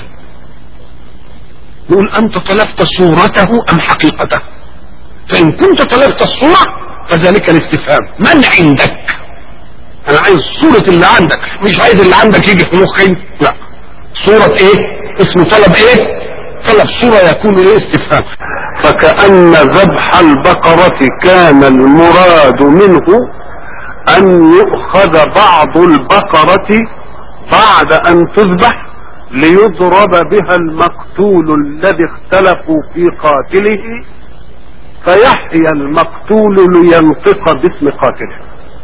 يقول انت طلبت صورته ام حقيقته فان كنت طلبت الصورة فذلك الاستفهام من عندك انا عايز صورة اللي عندك مش عايز اللي عندك يجي في مخي لا صورة ايه اسمه طلب ايه طلب صورة يكون ايه استفهام فكأن ذبح البقرة كان المراد منه ان يؤخذ بعض البقرة بعد ان تذبح ليضرب بها المقتول الذي اختلفوا في قاتله فيحيى المقتول لينطق باسم قاتله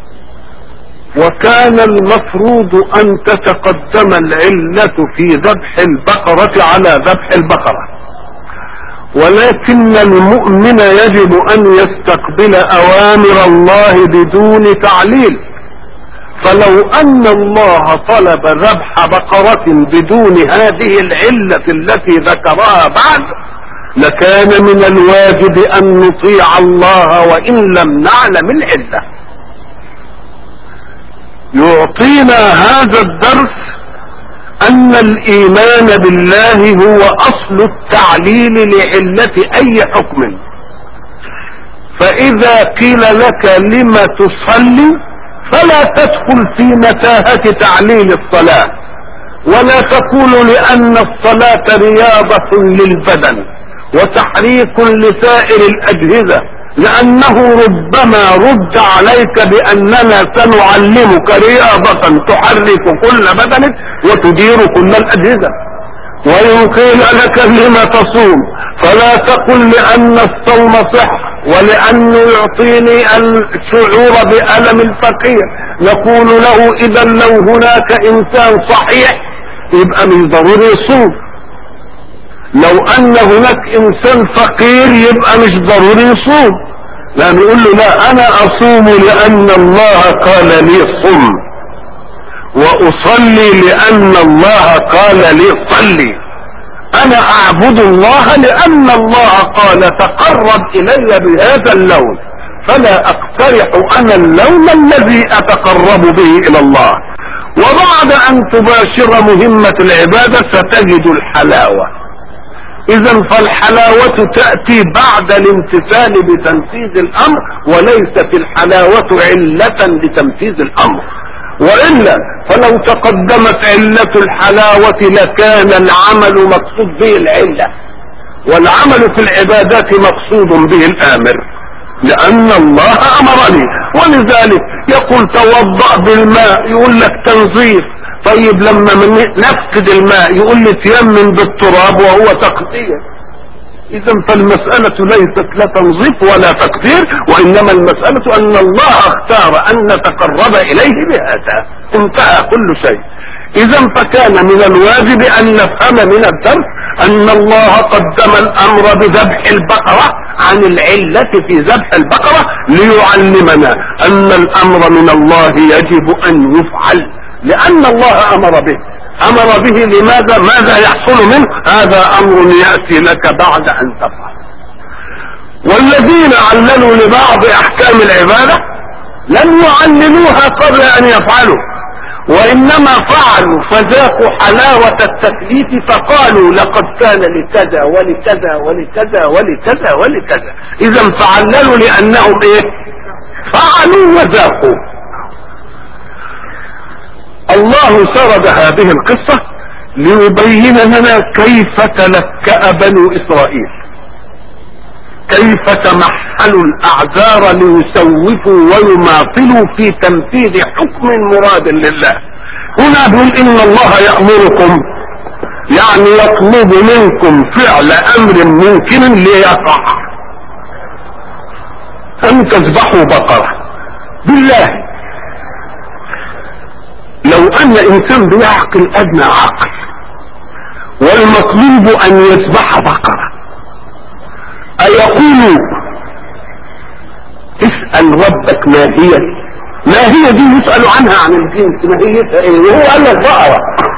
وكان المفروض ان تتقدم العلة في ذبح البقرة على ذبح البقرة ولكن المؤمن يجب ان يستقبل اوامر الله بدون تعليل فلو ان الله طلب ذبح بقرة بدون هذه العلة التي ذكرها بعد لكان من الواجب ان نطيع الله وان لم نعلم العلة يعطينا هذا الدرس ان الايمان بالله هو اصل التعليل لعلة اي حكم فاذا قيل لك لم تصلي فلا تدخل في متاهة تعليل الصلاة ولا تقول لان الصلاة رياضة للبدن وتحريك لسائر الاجهزة لانه ربما رد عليك باننا سنعلمك رياضة تحرك كل بدنك وتدير كل الاجهزة وان قيل لك لم تصوم فلا تقل لان الصوم صح ولانه يعطيني الشعور بألم الفقير نقول له اذا لو هناك انسان صحيح يبقى من ضروري يصوم لو ان هناك انسان فقير يبقى مش ضروري يصوم لا نقول له لا انا اصوم لان الله قال لي صم واصلي لان الله قال لي صلي انا اعبد الله لان الله قال تقرب الي بهذا اللون فلا اقترح انا اللون الذي اتقرب به الى الله وبعد ان تباشر مهمة العبادة ستجد الحلاوة اذا فالحلاوة تأتي بعد الامتثال بتنفيذ الامر وليست الحلاوة علة لتنفيذ الامر والا فلو تقدمت علة الحلاوة لكان العمل مقصود به العلة والعمل في العبادات مقصود به الامر لان الله امرني ولذلك يقول توضأ بالماء يقول لك تنظيف طيب لما من نفقد الماء يقول لي تيمم بالتراب وهو تقدير اذا فالمسألة ليست لا تنظيف ولا تقدير وانما المسألة ان الله اختار ان نتقرب اليه بهذا انتهى كل شيء اذا فكان من الواجب ان نفهم من الدرس ان الله قدم الامر بذبح البقرة عن العلة في ذبح البقرة ليعلمنا ان الامر من الله يجب ان يفعل لان الله امر به امر به لماذا ماذا يحصل منه هذا امر يأتي لك بعد ان تفعل والذين عللوا لبعض احكام العبادة لم يعللوها قبل ان يفعلوا وانما فعلوا فذاقوا حلاوة التكليف فقالوا لقد كان لكذا ولكذا ولكذا ولكذا ولكذا اذا فعللوا لانهم ايه فعلوا وذاقوا الله سرد هذه القصة ليبين لنا كيف تلكأ بنو اسرائيل كيف تمحلوا الاعذار ليسوفوا ويماطلوا في تنفيذ حكم مراد لله هنا بيقول ان الله يأمركم يعني يطلب منكم فعل امر ممكن ليقع ان تذبحوا بقرة بالله لو ان انسان بيعقل ادنى عقل والمطلوب ان يذبح بقرة ايقول اسأل ربك ما هي ما هي دي يسأل عنها عن الجنس ما هي ايه وهو قال لك بقرة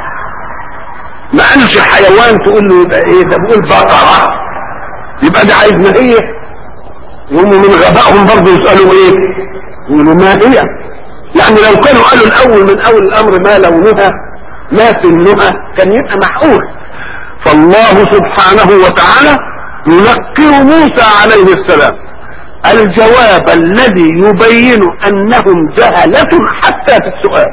ما قالش حيوان تقول له يبقى ايه ده بيقول بقرة يبقى ده عايز ما هي يقوموا من غبائهم برضه يسألوا ايه يقولوا ما هي يعني لو كانوا قالوا الاول من اول الامر ما لونها ما سنها كان يبقى محقول فالله سبحانه وتعالى ينقر موسى عليه السلام الجواب الذي يبين انهم جهلة حتى في السؤال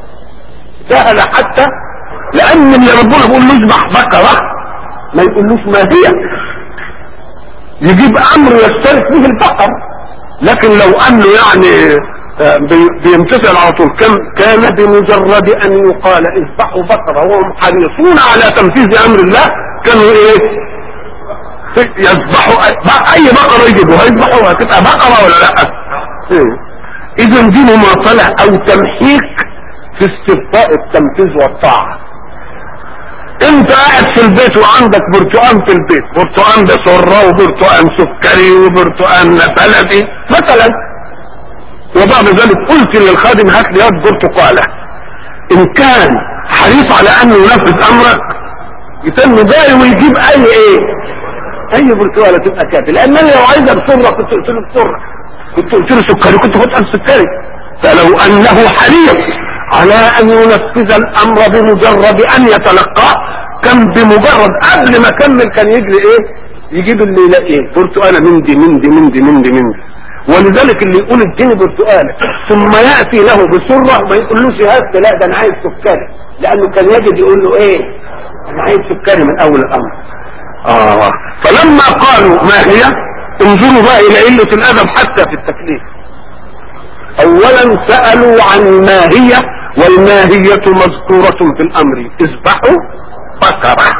جهل حتى لان اللي ربنا بيقول له اذبح بقرة ما يقولوش ما هي يجيب امر يشترك به البقر لكن لو انه يعني بيمتثل على طول كم كان بمجرد ان يقال اذبحوا بقرة وهم حريصون على تنفيذ امر الله كانوا ايه يذبحوا اي بقرة يجيبوها يذبحوها تبقى بقرة ولا لا إيه؟ اذا دي مماطلة او تمحيك في استبقاء التنفيذ والطاعة انت قاعد في البيت وعندك برتقان في البيت برتقان بسرة وبرتقان سكري وبرتقان بلدي مثلا وبعد ذلك قلت للخادم هات لي يد برتقالة ان كان حريص على انه ينفذ امرك يتم جاي ويجيب اي ايه اي برتقالة تبقى كافي لان انا لو عايزها بسرة كنت قلت له بسرة كنت قلت له سكري كنت قلت له سكري فلو انه حريص على ان ينفذ الامر بمجرد ان يتلقاه كان بمجرد قبل ما كمل كان يجري ايه يجيب اللي يلاقيه برتقالة من دي من دي من دي من دي من دي ولذلك اللي يقول اديني برتقالة ثم يأتي له بسرة ما يقولوش هات لا ده انا عايز سكري لانه كان يجب يقول له ايه انا عايز سكري من اول الامر اه فلما قالوا ما هي انظروا بقى الى قلة الادب حتى في التكليف اولا سألوا عن ما هي والماهية مذكورة في الامر اذبحوا بقرة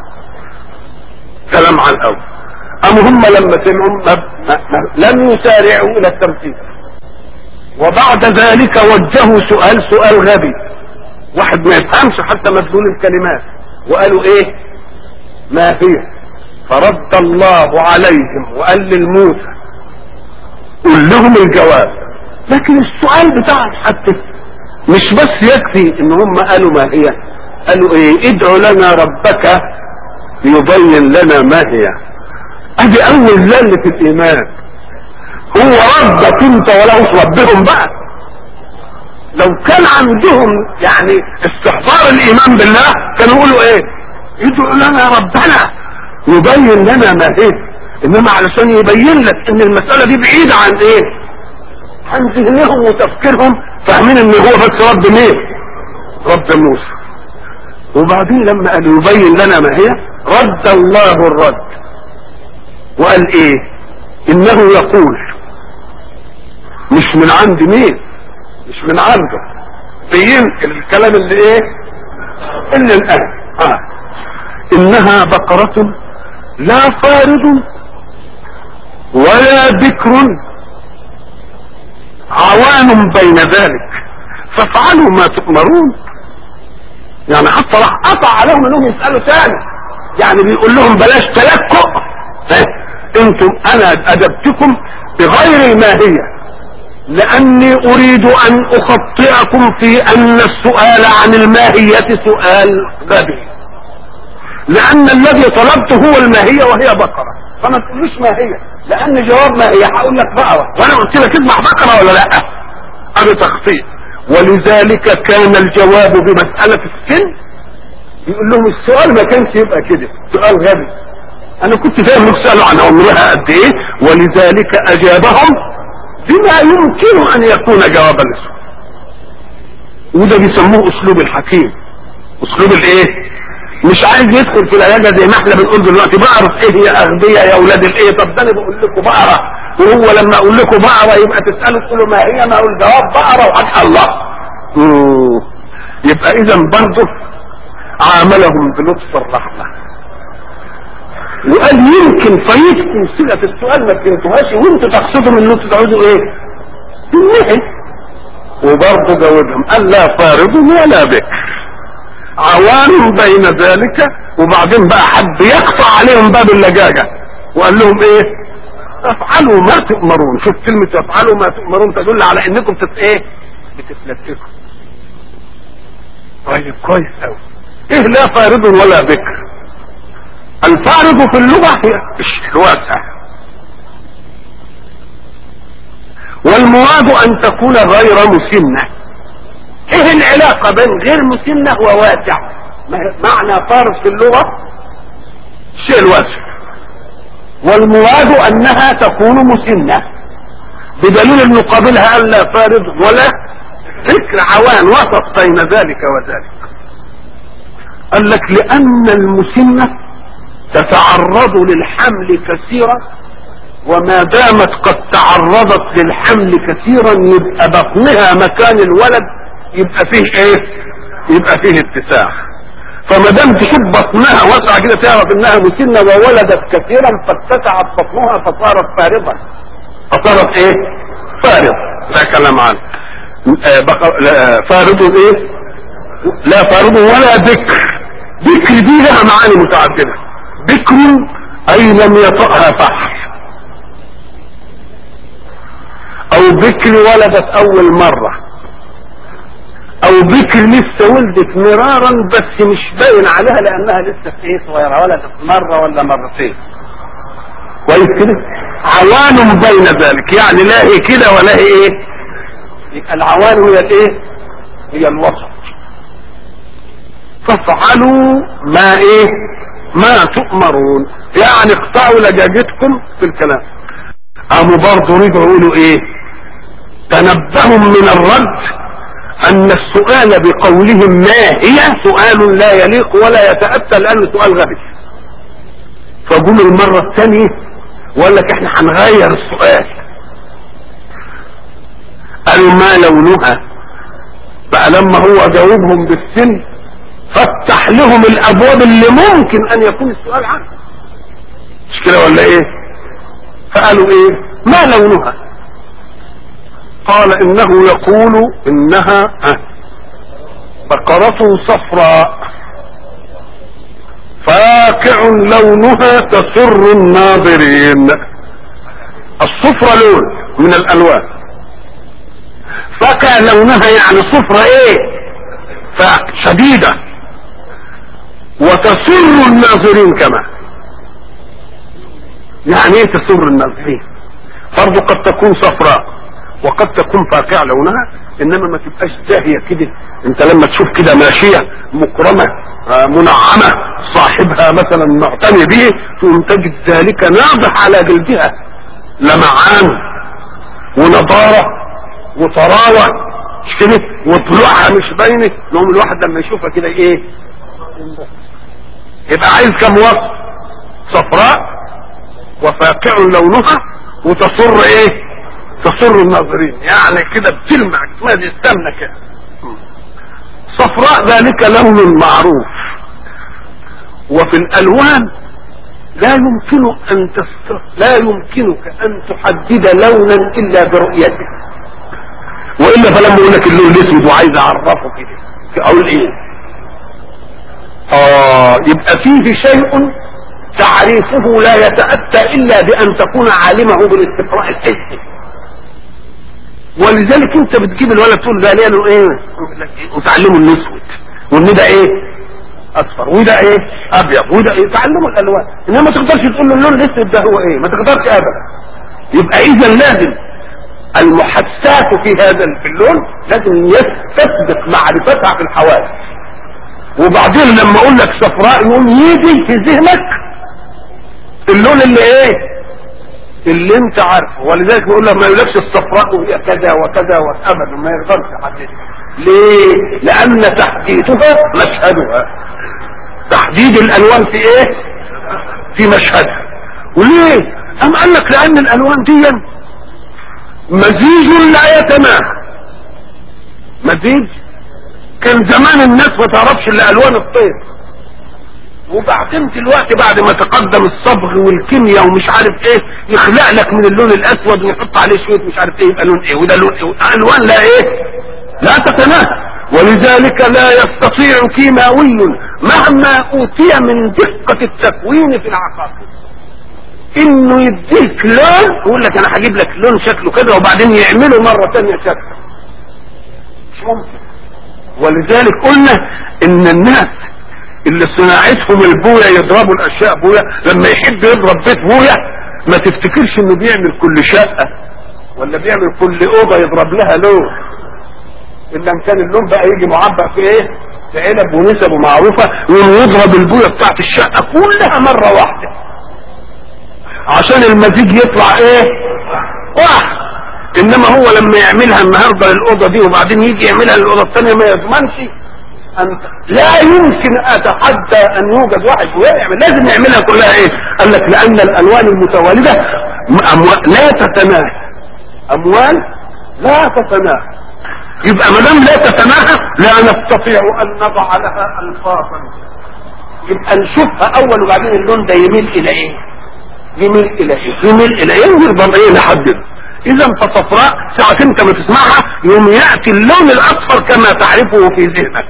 كلام عن الاول ام هم لما سمعوا ما ما ما لم يسارعوا الى التنفيذ وبعد ذلك وجهوا سؤال سؤال غبي واحد ما يفهمش حتى مدلول الكلمات وقالوا ايه ما هي فرد الله عليهم وقال للموسى قل لهم الجواب لكن السؤال بتاعهم حتى مش بس يكفي ان هم قالوا ما هي قالوا ايه ادعوا لنا ربك يبين لنا ما هي ادي اول ذلة الايمان هو ربك انت ولا ربهم بقى لو كان عندهم يعني استحضار الايمان بالله كانوا يقولوا ايه يدعوا لنا ربنا يبين لنا ما هي انما علشان يبين لك ان المسألة دي بعيدة عن ايه عن ذهنهم وتفكيرهم فاهمين ان هو بس رب مين رب موسى وبعدين لما قال يبين لنا ما هي رد الله الرد وقال ايه انه يقول مش من عند مين مش من عنده بينقل الكلام اللي ايه اللي الان آه. انها بقرة لا فارض ولا بكر عوان بين ذلك فافعلوا ما تؤمرون يعني حتى راح قطع عليهم انهم يسالوا تاني يعني بيقول لهم بلاش تلكؤ انتم انا ادبتكم بغير الماهيه لاني اريد ان اخطئكم في ان السؤال عن الماهيه سؤال غبي لان الذي طلبته هو الماهيه وهي بقره فما تقوليش ماهيه لان جواب ماهيه هقول لك بقره وانا قلت لك اسمع بقره ولا لا ادي تخطيط ولذلك كان الجواب بمساله السن يقول لهم السؤال ما كانش يبقى كده سؤال غبي انا كنت فاهم انك سالوا عن عمرها قد ايه ولذلك اجابهم بما يمكن ان يكون جوابا للسؤال وده بيسموه اسلوب الحكيم اسلوب الايه مش عايز يدخل في العلاجة زي ما احنا بنقول دلوقتي بعرف ايه يا اغبياء يا اولاد الايه طب ده انا بقول لكم بقرة وهو لما اقول لكم بقرة يبقى تسألوا تقولوا ما هي ما اقول جواب بقرة وحق الله مم. يبقى اذا برضه عاملهم بلطف الرحمة وقال يمكن فايتكم صيغة السؤال ما فهمتوهاش وانتوا تقصدوا من انتوا تعوزوا ايه؟ النهي وبرضه جاوبهم قال لا فارض ولا بكر عوان بين ذلك وبعدين بقى حد يقطع عليهم باب اللجاجة وقال لهم ايه افعلوا ما تؤمرون شوف كلمة افعلوا ما تؤمرون تدل على انكم تت ايه بتتلككوا طيب كويس قوي ايه لا فارض ولا بكر الفارض في اللغة هي الواسع والمراد ان تكون غير مسنه ايه العلاقة بين غير مسنة وواسع معنى فارس في اللغة الشيء الواسع والمراد انها تكون مسنة بدليل ان قابلها الا فارض ولا فكر عوان وسط بين ذلك وذلك قال لك لان المسنة تتعرض للحمل كثيرا وما دامت قد تعرضت للحمل كثيرا يبقى بطنها مكان الولد يبقى فيه ايه يبقى فيه اتساع فما دام تشوف بطنها واسعه كده تعرف انها مسنه وولدت كثيرا فاتسعت بطنها فصارت فارضا فصارت ايه فارض لا كلام عنه آه بقى لا فارض ايه لا فارض ولا بكر بكر دي لها معاني متعدده بكر اي لم يطأها فحل او بكر ولدت اول مره او بكر لسه ولدت مرارا بس مش باين عليها لانها لسه في ايه صغيره ولدت مره ولا مرتين كويس كده عوان بين ذلك يعني لا هي كده ولا هي ايه يبقى العوان هي الايه هي الوسط فافعلوا ما ايه ما تؤمرون يعني اقطعوا لجاجتكم في الكلام قاموا برضه رجعوا يقولوا ايه تنبهوا من الرد ان السؤال بقولهم ما هي سؤال لا يليق ولا يتأتى لانه سؤال غبي فقوم المرة الثانية وقال لك احنا هنغير السؤال قالوا ما لونها بقى لما هو جاوبهم بالسن فتح لهم الابواب اللي ممكن ان يكون السؤال عنها مش كده ولا ايه فقالوا ايه ما لونها قال انه يقول انها بقرة صفراء فاقع لونها تسر الناظرين الصفرة لون من الالوان فاقع لونها يعني صفرة ايه فشديدة وتسر الناظرين كما يعني ايه تسر الناظرين برضه قد تكون صفراء وقد تكون فاقعة لونها انما ما تبقاش زاهية كده انت لما تشوف كده ماشية مكرمة آه، منعمة صاحبها مثلا معتني به تقوم تجد ذلك ناضح على جلدها لمعان ونضارة وطراوة مش كده وطلوعها مش باينة يقوم الواحد لما يشوفها كده ايه يبقى عايز كم وصف صفراء وفاقع لونها وتصر ايه تسر الناظرين يعني كده بتلمع ما دي السمنه كده صفراء ذلك لون معروف وفي الالوان لا يمكن ان تست... لا يمكنك ان تحدد لونا الا برؤيته والا فلما اقول لك اللون الاسود وعايز اعرفه كده اقول ايه اه يبقى فيه شيء تعريفه لا يتاتى الا بان تكون عالمه بالاستقراء الحسي ولذلك انت بتجيب الولد تقول ده ليه له ايه وتعلمه الاسود وان ده ايه اصفر وده ايه ابيض وده ايه تعلمه الالوان انما ما تقدرش تقول له اللون الاسود ده هو ايه ما تقدرش ابدا يبقى اذا لازم المحسات في هذا في اللون لازم يستسبق معرفتها في الحواس وبعدين لما اقول لك صفراء يقوم يجي في ذهنك اللون اللي ايه اللي انت عارفه ولذلك بيقول لك ما يقولكش الصفراء هي كذا وكذا وابدا ما يقدرش يحددها ليه لان تحديدها مشهدها تحديد الالوان في ايه في مشهدها وليه ام قال لك لان الالوان دي مزيج لا يتناهى مزيج كان زمان الناس ما تعرفش الا الوان الطير وبعدين دلوقتي بعد ما تقدم الصبغ والكيمياء ومش عارف ايه يخلق لك من اللون الاسود ويحط عليه شويه مش عارف ايه يبقى لون ايه وده لون ايه الوان لا ايه لا تتناهى ولذلك لا يستطيع كيماوي مهما اوتي من دقة التكوين في العقاقير انه يديك لون يقول لك انا هجيب لك لون شكله كده وبعدين يعمله مرة ثانيه شكله مش ممكن ولذلك قلنا ان الناس اللي صناعتهم البويا يضربوا الاشياء بويا لما يحب يضرب بيت بويا ما تفتكرش انه بيعمل كل شقة ولا بيعمل كل اوضة يضرب لها لون الا ان كان اللون بقى يجي معبأ في ايه في علب ونسبه معروفة يقوم يضرب البويا بتاعت الشقة كلها مرة واحدة عشان المزيج يطلع ايه واحد انما هو لما يعملها النهارده للاوضه دي وبعدين يجي يعملها للاوضه الثانيه ما يضمنش أن لا يمكن اتحدى ان يوجد واحد ويعمل لازم يعملها كلها ايه قال لك لان الالوان المتوالده أموال لا تتناهى اموال لا تتناهى يبقى ما دام لا تتناهى لا نستطيع ان نضع لها الفاظا يبقى نشوفها اول وبعدين اللون ده يميل الى ايه يميل الى ايه يميل الى ايه ونقدر ايه نحدده اذا فصفراء ساعة انت ما تسمعها يوم يأتي اللون الاصفر كما تعرفه في ذهنك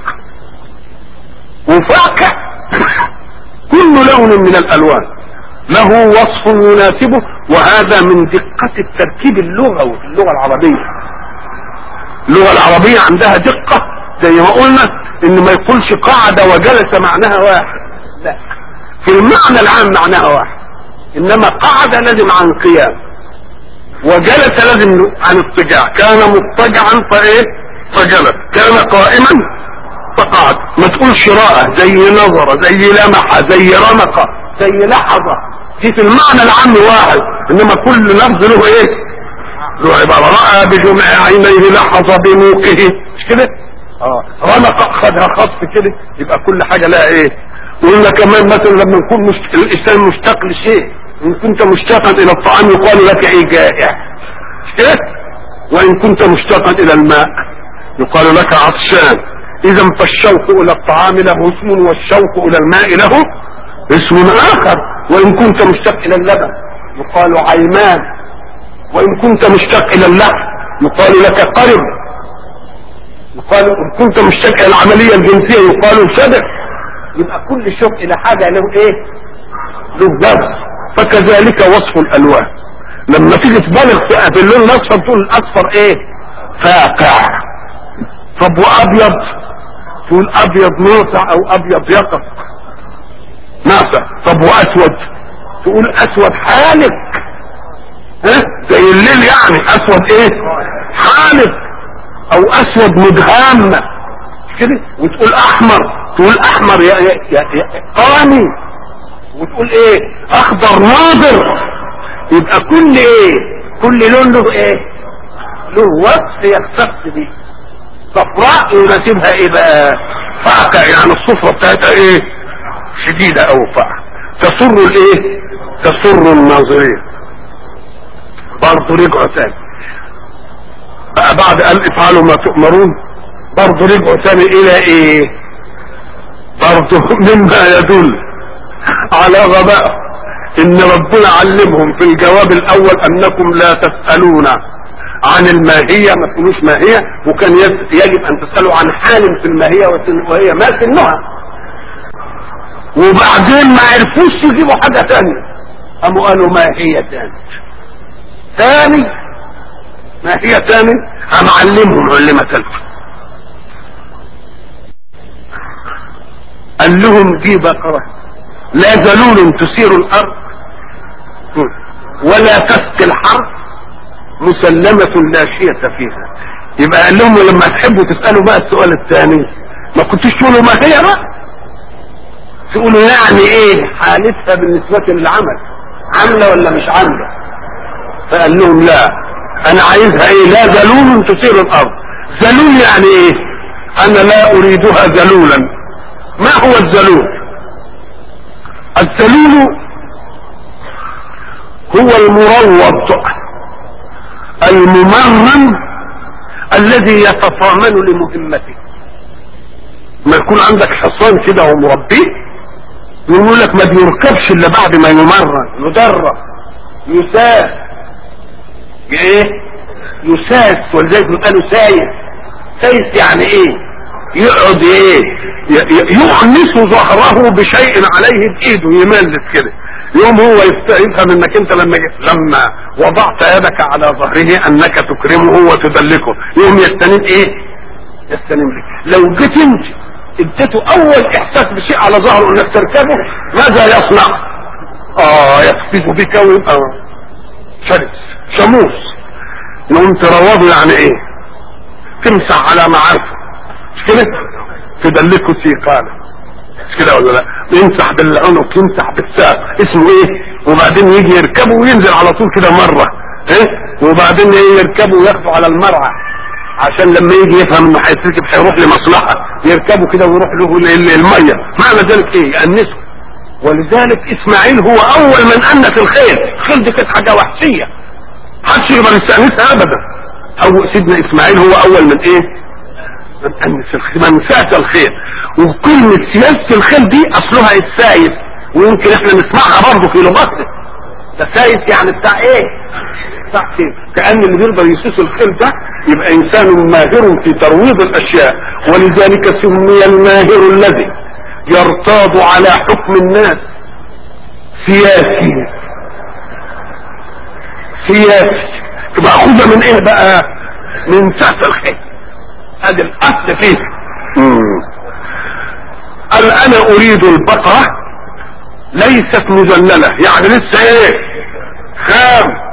وفاقع كل لون من الالوان له وصف يناسبه وهذا من دقة التركيب اللغوي في اللغة العربية اللغة العربية عندها دقة زي ما قلنا ان ما يقولش قعد وجلس معناها واحد لا في المعنى العام معناها واحد انما قعد لازم عن قيام وجلس لازم عن اضطجاع كان مضطجعا فايه فجلس كان قائما فقعد ما تقولش راى زي نظر زي لمح زي رمق زي لحظ دي في المعنى العام واحد انما كل لفظ له ايه له عبارة راى بجمع عينيه لحظ بموقه مش كده اه رمق خدها خطف كده يبقى كل حاجة لها ايه قلنا كمان مثلا لما نكون مش... الانسان مشتاق لشيء ان كنت مشتاقا الى الطعام يقال لك ايه جائع كده وان كنت مشتاقا الى الماء يقال لك عطشان اذا فالشوق الى الطعام له اسم والشوق الى الماء له اسم اخر وان كنت مشتاق الى اللبن يقال عيمان وان كنت مشتاق الى اللحم يقال لك قرب يقال ان كنت مشتاق الى العمليه الجنسيه يقال شبع يبقى كل شوق الى حاجه له ايه له لفظ فكذلك وصف الالوان لما تيجي تبالغ في اللون الاصفر تقول الاصفر ايه فاقع طب وابيض تقول ابيض ناصع او ابيض يقف ناصع طب واسود تقول اسود حالك ها زي الليل يعني اسود ايه حالك او اسود مدهام كده وتقول احمر تقول احمر يا يا يا, يا قاني وتقول ايه اخضر ناظر يبقى كل ايه كل لون له ايه له وصف يختص بيه صفراء يناسبها ايه بقى فاقع يعني الصفرة بتاعتها ايه شديدة او فاقع تسر الايه تسر الناظرين برضه رجعوا تاني بقى بعد قال افعلوا ما تؤمرون برضه رجعوا تاني الى ايه برضه مما يدل على غباء ان ربنا علمهم في الجواب الاول انكم لا تسألون عن الماهية ما تقولوش ماهية وكان يجب ان تسألوا عن حال في الماهية وهي ما سنها وبعدين ما عرفوش يجيبوا حاجة تانية قاموا قالوا ماهية تاني تاني ماهية تاني قام علمهم علمة تالتة قال لهم دي بقرة لا ذلول تثير الارض ولا تسقي الحرث مسلمة لا شية فيها يبقى قال لهم لما تحبوا تسألوا بقى السؤال الثاني ما كنتش تقولوا ما هي بقى تقولوا يعني ايه حالتها بالنسبة للعمل عاملة ولا مش عاملة فقال لهم لا انا عايزها ايه لا ذلول تثير الارض ذلول يعني ايه انا لا اريدها ذلولا ما هو الذلول الذلول هو المروض الممرن الذي يتطامن لمهمته ما يكون عندك حصان كده ومربيه يقول لك ما بيركبش الا بعد ما يمرن يدرب يساس ايه يساس ولذلك بيقولوا سايس سايس يعني ايه يقعد ايه يؤنس ظهره بشيء عليه بايده يملس كده يوم هو يفهم انك انت لما لما وضعت يدك على ظهره انك تكرمه وتدلكه يوم يستنم ايه يستنم بك لو جيت انت اديته اول احساس بشيء على ظهره انك تركبه ماذا يصنع اه يقفز بك ويبقى شرس شموس يقوم تروضه يعني ايه تمسح على معارفه مش كده تدلكه سيقاله مش كده ولا لا يمسح بالعنق يمسح بالساق اسمه ايه وبعدين يجي يركبه وينزل على طول كده مرة ايه وبعدين يركبه وياخده على المرعى عشان لما يجي يفهم انه هيتركب هيروح لمصلحة يركبه كده ويروح له المية معنى ذلك ايه يأنسه ولذلك اسماعيل هو اول من انس الخيل الخيل دي كانت حاجة وحشية محدش يقدر يستأنسها ابدا او سيدنا اسماعيل هو اول من ايه من انس الخيل من ساس الخيل وكلمة سياسة الخيل دي اصلها السايس ويمكن احنا نسمعها برضه في لغتنا ده سايس يعني بتاع ايه بتاع ايه كأن اللي بيقدر يسوس الخيل ده يبقى انسان ماهر في ترويض الاشياء ولذلك سمي الماهر الذي يرتاض على حكم الناس سياسي سياسي تبقى خذها من ايه بقى من ساس الخيل هذا الاصل فيه قال انا اريد البقرة ليست مذللة يعني لسه ايه خام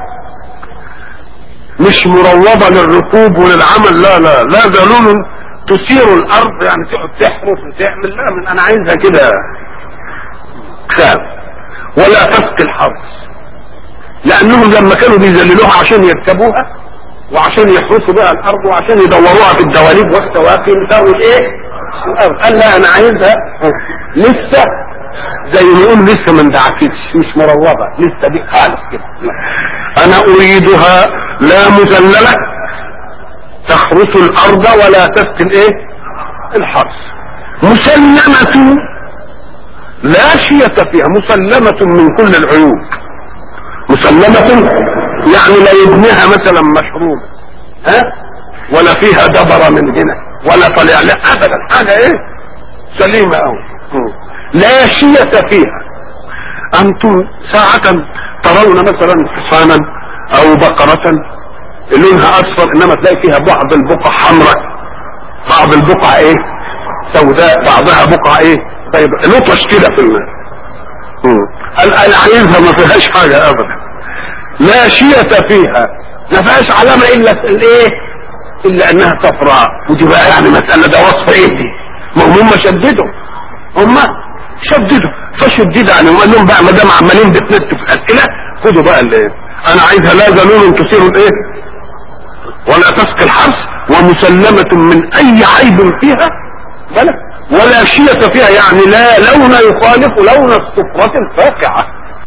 مش مروضة للركوب وللعمل لا لا لا ذلول تثير الارض يعني تقعد تحرف وتعمل لا من انا عايزها كده خام ولا تسقي الحرث لانهم لما كانوا بيذللوها عشان يركبوها وعشان يحرسوا بها الارض وعشان يدوروها في الدواليب والسواقي يساوي الايه الارض قال لا انا عايزها لسه زي ما يقول لسه ما اندعكتش مش مروضه لسه دي خالص كده انا اريدها لا مذلله تخرس الارض ولا تسقي الايه الحرث مسلمة لا شية فيها مسلمة من كل العيوب مسلمة يعني لا يبنيها مثلا مشروب ها ولا فيها دبر من هنا ولا طلع لا ابدا حاجة ايه سليمة اوي لا شية فيها انتم ساعة ترون مثلا حصانا او بقرة لونها اصفر انما تلاقي فيها بعض البقع حمراء بعض البقع ايه سوداء بعضها بقع ايه طيب لطش كده في الماء قال انا عايزها ما فيهاش حاجة ابدا لا شية فيها ما فيهاش علامة الا الايه الا انها صفراء ودي بقى يعني مسألة ده وصف ايه دي ما هم هم شددوا هم شددوا فشدد عليهم قال لهم بقى ما دام عمالين بتنتوا في الاسئله خدوا بقى اللي انا عايزها لا ذلول تثير الايه ولا تسقي الحرث ومسلمة من اي عيب فيها بلى ولا شية فيها يعني لا لون يخالف لون الصفرة الفاقعة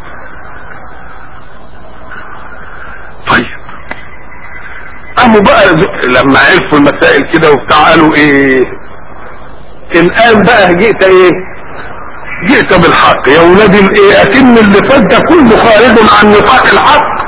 طيب قاموا بقى لما عرفوا المسائل كده وبتاع قالوا ايه الان بقى جئت ايه جئت بالحق يا ولادي الايه اتم اللي فات ده كله خارج عن نطاق الحق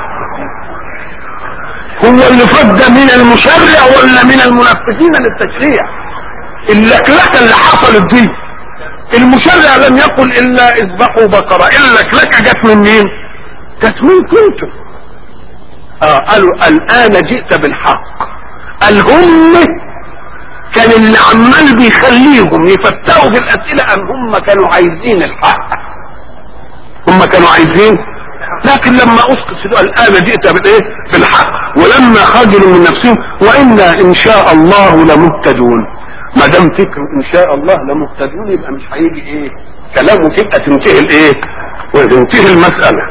هو اللي فات ده من المشرع ولا من المنفذين للتشريع اللكلكه اللي حصلت دي المشرع لم يقل الا اذبحوا بقره اللكلكه جت من مين جت من كنتم اه قالوا الان جئت بالحق قال هم كان اللي عمال بيخليهم يفتحوا في الاسئله ان هم كانوا عايزين الحق هم كانوا عايزين لكن لما اسقط في السؤال الان جئت بالايه بالحق ولما خجلوا من نفسهم وانا ان شاء الله لمهتدون ما دام فكروا ان شاء الله لمهتدون يبقى مش هيجي ايه كلامه تبقى تنتهي الايه وتنتهي المساله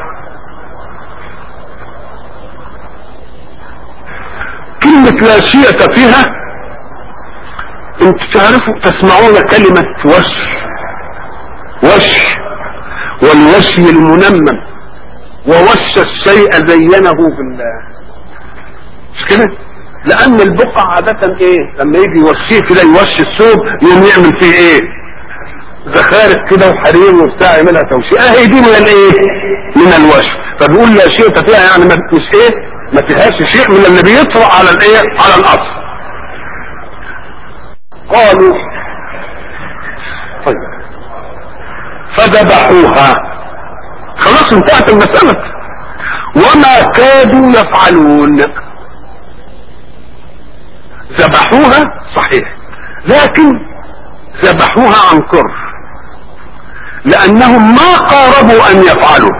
كلمة لا شية فيها انتوا تعرفوا تسمعون كلمة وش وش والوشي المنمم ووش الشيء زينه بالله مش كده لان البقع عادة ايه لما يجي يوشيه كده يوشي الثوب يقوم يعمل فيه ايه زخارف كده وحرير وبتاع يعملها توشيه اهي دي من الايه من الوش فبيقول لا شيء فيها يعني مش ايه ما فيهاش شيء من اللي بيطرأ على الايه على الاصل قالوا طيب فذبحوها خلاص انتهت المسألة وما كادوا يفعلون ذبحوها صحيح لكن ذبحوها عن كره لانهم ما قاربوا ان يفعلوا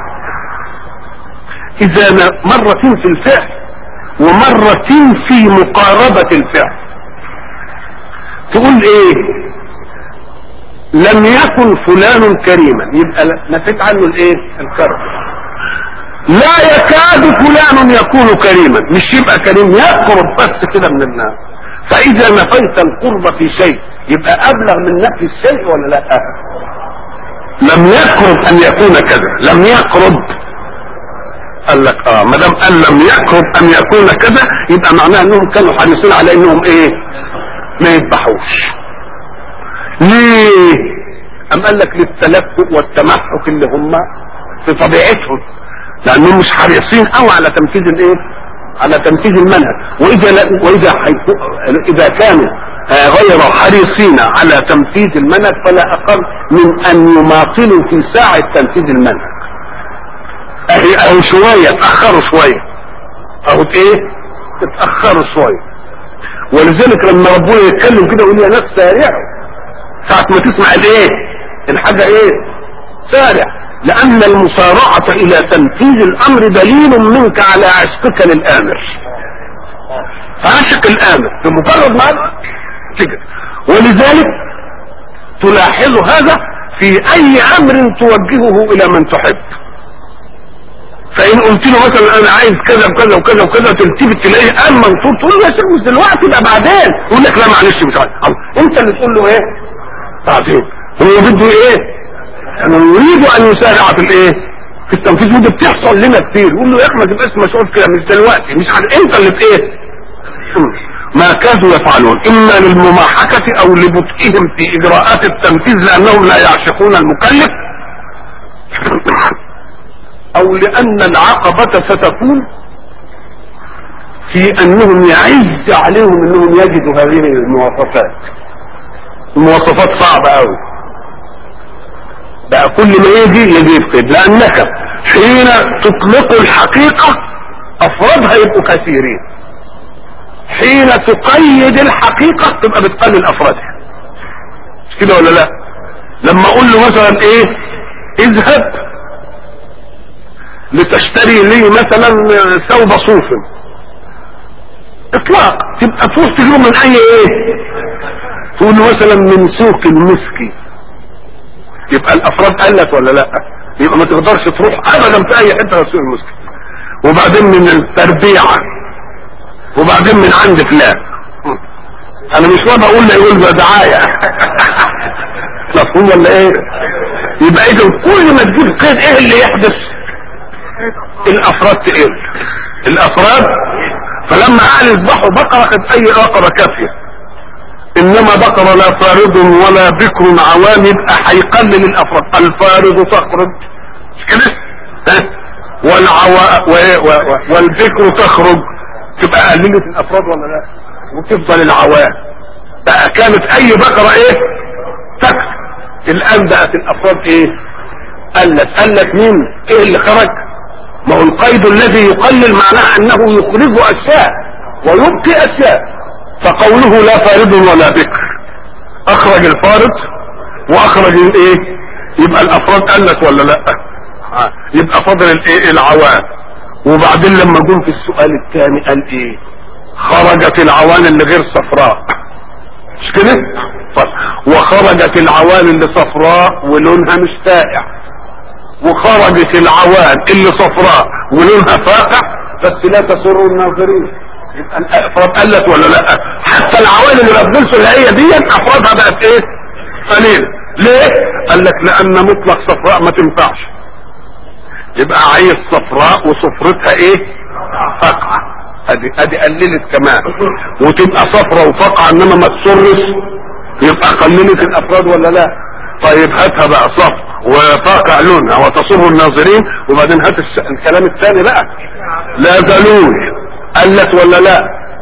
اذا مرة في الفعل ومرة في مقاربة الفعل تقول ايه لم يكن فلان كريما يبقى نفيت عنه الايه الكرم لا يكاد فلان يكون كريما مش يبقى كريم يقرب بس كده من الناس فاذا نفيت القرب في شيء يبقى ابلغ من نفي الشيء ولا لا لم يقرب ان يكون كذا لم يقرب قال لك اه ما دام قال لم يقرب ان يكون كذا يبقى معناه انهم كانوا حريصين على انهم ايه ما يذبحوش ليه ام قال لك للتلفق والتمحك اللي هم في طبيعتهم لانهم مش حريصين قوي على تنفيذ الايه على تنفيذ المنهج واذا لا واذا حيث اذا كانوا آه غير حريصين على تنفيذ المنهج فلا اقل من ان يماطلوا في ساعة تنفيذ المنهج اهي او شوية اتأخروا شوية او ايه اتأخروا شوية ولذلك لما ربنا يتكلم كده يقول يا ناس سارعوا ساعة ما تسمع الايه الحاجة ايه سارع لان المسارعة الى تنفيذ الامر دليل منك على عشقك للامر عاشق الامر بمجرد ما كده ولذلك تلاحظ هذا في اي امر توجهه الى من تحب فان قلت له مثلا انا عايز كذا وكذا وكذا وكذا تلتفت تلاقيه قام منصور تقول له يا شيخ مش دلوقتي ده بعدين يقول لك لا معلش مش عارف انت اللي تقول له ايه بعدين هو بده ايه انا يريد ان يسارع في الايه في التنفيذ ودي بتحصل لنا كتير يقول له يا اخي ما تبقاش مسؤول كده مش دلوقتي مش عارف انت اللي في ايه ما كادوا يفعلون اما للمماحكة او لبطئهم في اجراءات التنفيذ لانهم لا يعشقون المكلف او لان العقبة ستكون في انهم يعز عليهم انهم يجدوا هذه المواصفات المواصفات صعبة قوي بقى كل ما يجي يجي يفقد لانك حين تطلق الحقيقة افرادها يبقوا كثيرين حين تقيد الحقيقة تبقى بتقلل افرادها مش كده ولا لا لما اقول له مثلا ايه اذهب لتشتري لي مثلا ثوب صوف اطلاق تبقى تروح تجيبه من اي ايه تقول له مثلا من سوق المسكي يبقى الافراد قلت ولا لا يبقى ما تقدرش تروح ابدا في اي حته غير سوق المسكي وبعدين من التربيعه وبعدين من عند فلان انا مش وانا اقول لا يقول ده دعايه مفهوم ولا ايه يبقى اذا كل ما تجيب قيد ايه اللي يحدث الافراد تقل الافراد فلما قال يذبحوا بقره كانت اي رقبه كافيه انما بقره لا فارض ولا بكر عوام يبقى هيقلل الافراد الفارض تخرج مش كده ها والعوا و... و... و... والبكر تخرج تبقى قللت الافراد ولا لا وتفضل العوام بقى كانت اي بقره ايه تكفي الان بقت الافراد ايه قلت قلت مين ايه اللي خرج ما هو القيد الذي يقلل معناه انه يخرج اشياء ويبقي اشياء فقوله لا فارض ولا بكر اخرج الفارض واخرج الايه يبقى الافراد قلت ولا لا آه. يبقى فضل الايه العوام وبعدين لما جم في السؤال الثاني قال ايه خرجت العوان اللي غير صفراء مش كده طيب وخرجت العوان اللي صفراء ولونها مش فاقع وخرجت العوان اللي صفراء ولونها فاقع بس لا تسر الناظرين يبقى الافراد قلت ولا لا حتى العوان اللي ما بنلسوا اللي هي ديت افرادها بقت ايه قليله ليه قال لك لان مطلق صفراء ما تنفعش يبقى عايز صفراء وصفرتها ايه فاقعه ادي ادي قللت كمان وتبقى صفرة وفقعة انما ما تسرش يبقى قللت الافراد ولا لا طيب هاتها بقى صفر وفاقع لونها وتصر الناظرين وبعدين هات الس- الكلام الثاني بقى لا ذلول قلت ولا لا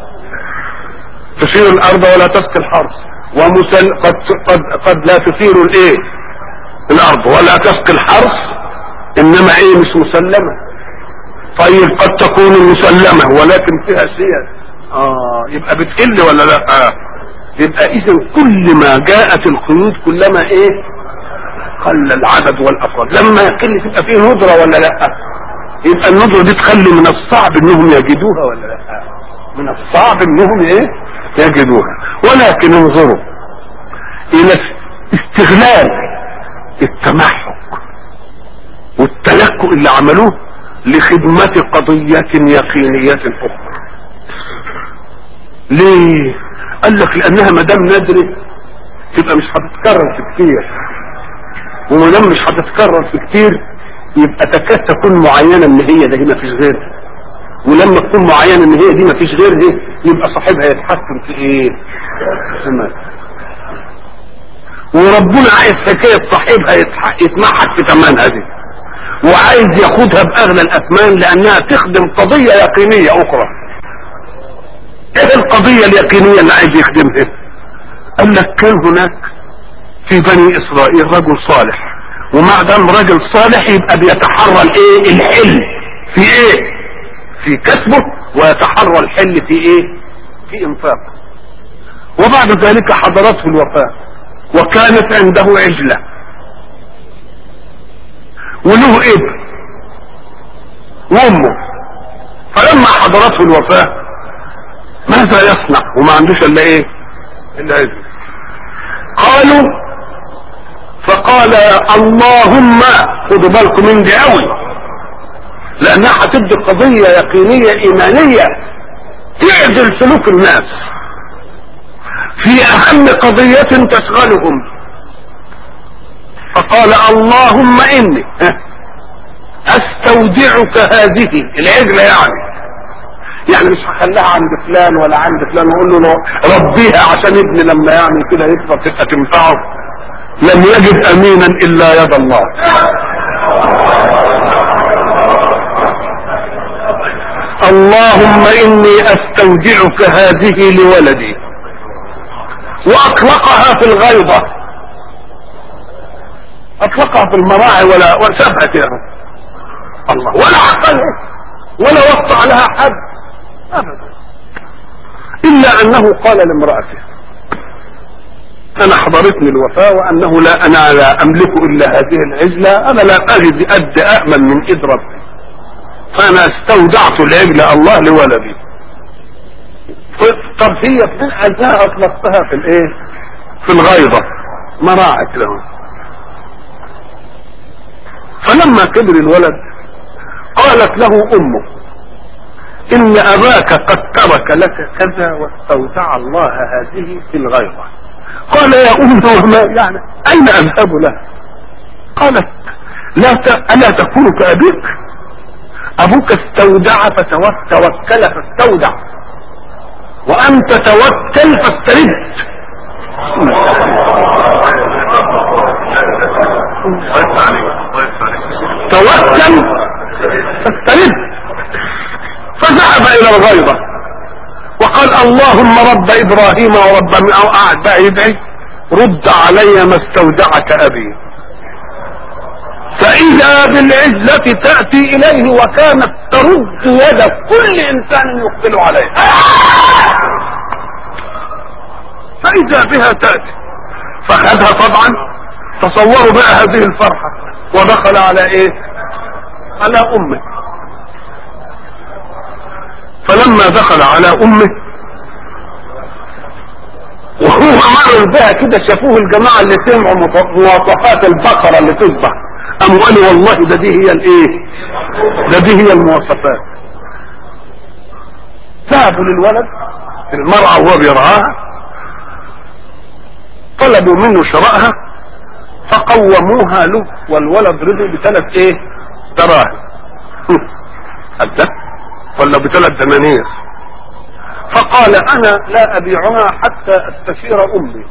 تثير الارض ولا تسقي الحرث ومسل قد قد قد لا تثير الايه الارض ولا تسقي الحرث انما ايه مش مسلمه طيب قد تكون مسلمة ولكن فيها سير اه يبقى بتقل ولا لا آه. يبقى اذا كل ما جاءت القيود كلما ايه قل العدد والافراد لما يقل تبقى فيه ندرة ولا لا يبقى الندرة دي تخلي من الصعب انهم يجدوها ولا لا من الصعب انهم ايه يجدوها ولكن انظروا الى استغلال التمحك والتلكؤ اللي عملوه لخدمة قضية يقينية أخرى ليه قال لك لأنها ما دام ندرة تبقى مش هتتكرر في كتير وما دام مش هتتكرر في كتير يبقى تكاد تكون معينة ان هي ده ما فيش غيرها ولما تكون معينة ان هي دي ما فيش غيرها يبقى صاحبها يتحكم في ايه في مال. وربنا عايز حكاية صاحبها يتح- يتمحك في ثمنها دي وعايز ياخدها باغلى الاثمان لانها تخدم قضية يقينية اخرى ايه القضية اليقينية اللي عايز يخدمها قال لك كان هناك في بني اسرائيل رجل صالح ومع دام رجل صالح يبقى بيتحرى الايه الحل في ايه في كسبه ويتحرى الحل في ايه في انفاقه وبعد ذلك حضرته الوفاة وكانت عنده عجلة وله ابن وامه فلما حضرته الوفاة ماذا يصنع وما عندوش الا ايه الا عجل قالوا فقال اللهم خدوا بالكم من دي قوي لانها هتدي قضية يقينية ايمانية تعدل سلوك الناس في اهم قضية تشغلهم فقال اللهم اني استودعك هذه العجلة يعني يعني مش هخليها عند فلان ولا عند فلان واقول له ربيها عشان ابني لما يعمل كده يكبر تبقى تنفعه لم يجد امينا الا يد الله اللهم اني استودعك هذه لولدي واطلقها في الغيضة اطلقها في المراعي ولا وسابها كده الله ولا عقلها ولا وقع لها حد ابدا الا انه قال لامرأته انا حضرتني الوفاة وانه لا انا لا املك الا هذه العجلة انا لا اجد اد امن من ايد ربي فانا استودعت العجل الله لولدي طب هي فين قالها اطلقتها في الايه في الغيضة ما راعت له فلما كبر الولد قالت له امه ان اباك قد ترك لك كذا واستودع الله هذه في الغيظة قال يا ام وما يعني اين اذهب له قالت لا ت... الا تكون كابيك ابوك استودع فتوكل فاستودع وانت توكل فاسترد توكل فاسترد فذهب الى الغيضة وقال اللهم رب ابراهيم ورب من او قاعد بقى يدعي رد علي ما استودعك ابي فاذا بالعزة تأتي اليه وكانت ترد يد كل انسان يقبل عليه فاذا بها تأتي فخذها طبعا تصوروا بقى هذه الفرحة ودخل على ايه على امه فلما دخل على امه وهو مر بها كده شافوه الجماعة اللي سمعوا مواصفات البقرة اللي تذبح قاموا قالوا والله ده دي هي الايه ده دي هي المواصفات ذهبوا للولد المرأة وهو بيرعاها طلبوا منه شرائها فقوموها له والولد رضي بثلاث ايه دراهم ده ولا بثلاث دنانير فقال انا لا ابيعها حتى استشير امي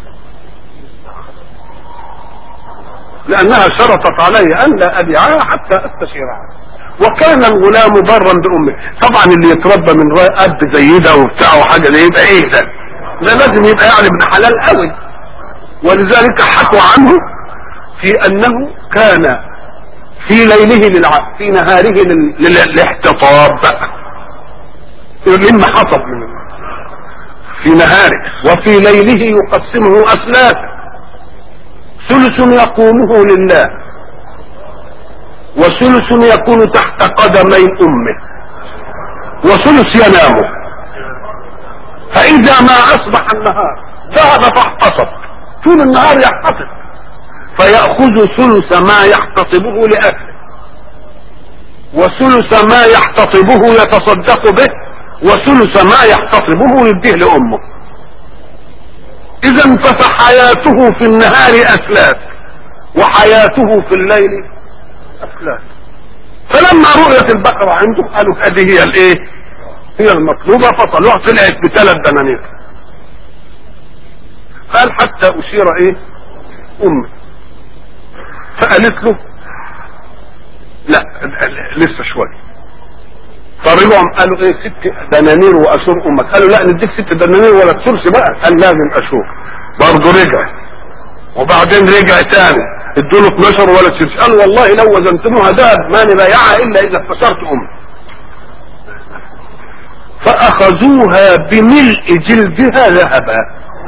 لانها شرطت علي ان لا ابيعها حتى استشيرها وكان الغلام برا بامه طبعا اللي يتربى من اب زي ده وبتاع وحاجه ده يبقى ايه ده ده لازم يبقى يعني ابن حلال قوي ولذلك حكوا عنه في انه كان في ليله للع... في نهاره لل... للاحتطاب بقى مما حصل من في نهاره وفي ليله يقسمه اسلاك ثلث يقومه لله وثلث يكون تحت قدمي امه وثلث ينام فاذا ما اصبح النهار ذهب فاحتصب طول النهار يحتطب فيأخذ ثلث ما يحتطبه لأكله وثلث ما يحتطبه يتصدق به وثلث ما يحتطبه يديه لأمه إذا فحياته في النهار أسلاف وحياته في الليل أسلاف فلما رؤيت البقرة عنده قالوا هذه هي الايه هي المطلوبة فطلوها طلعت بثلاث دنانير قال حتى أشير ايه أمي فقالت له لا لسه شوية فرجعوا قالوا ايه ست دنانير واشور امك قالوا لا نديك ست دنانير ولا تشورش بقى قال لازم اشور برضه رجع وبعدين رجع تاني ادوا له 12 ولا تشورش قال والله لو وزنتموها ذهب ما نبايعها الا اذا استشرت امك فاخذوها بملء جلدها ذهبا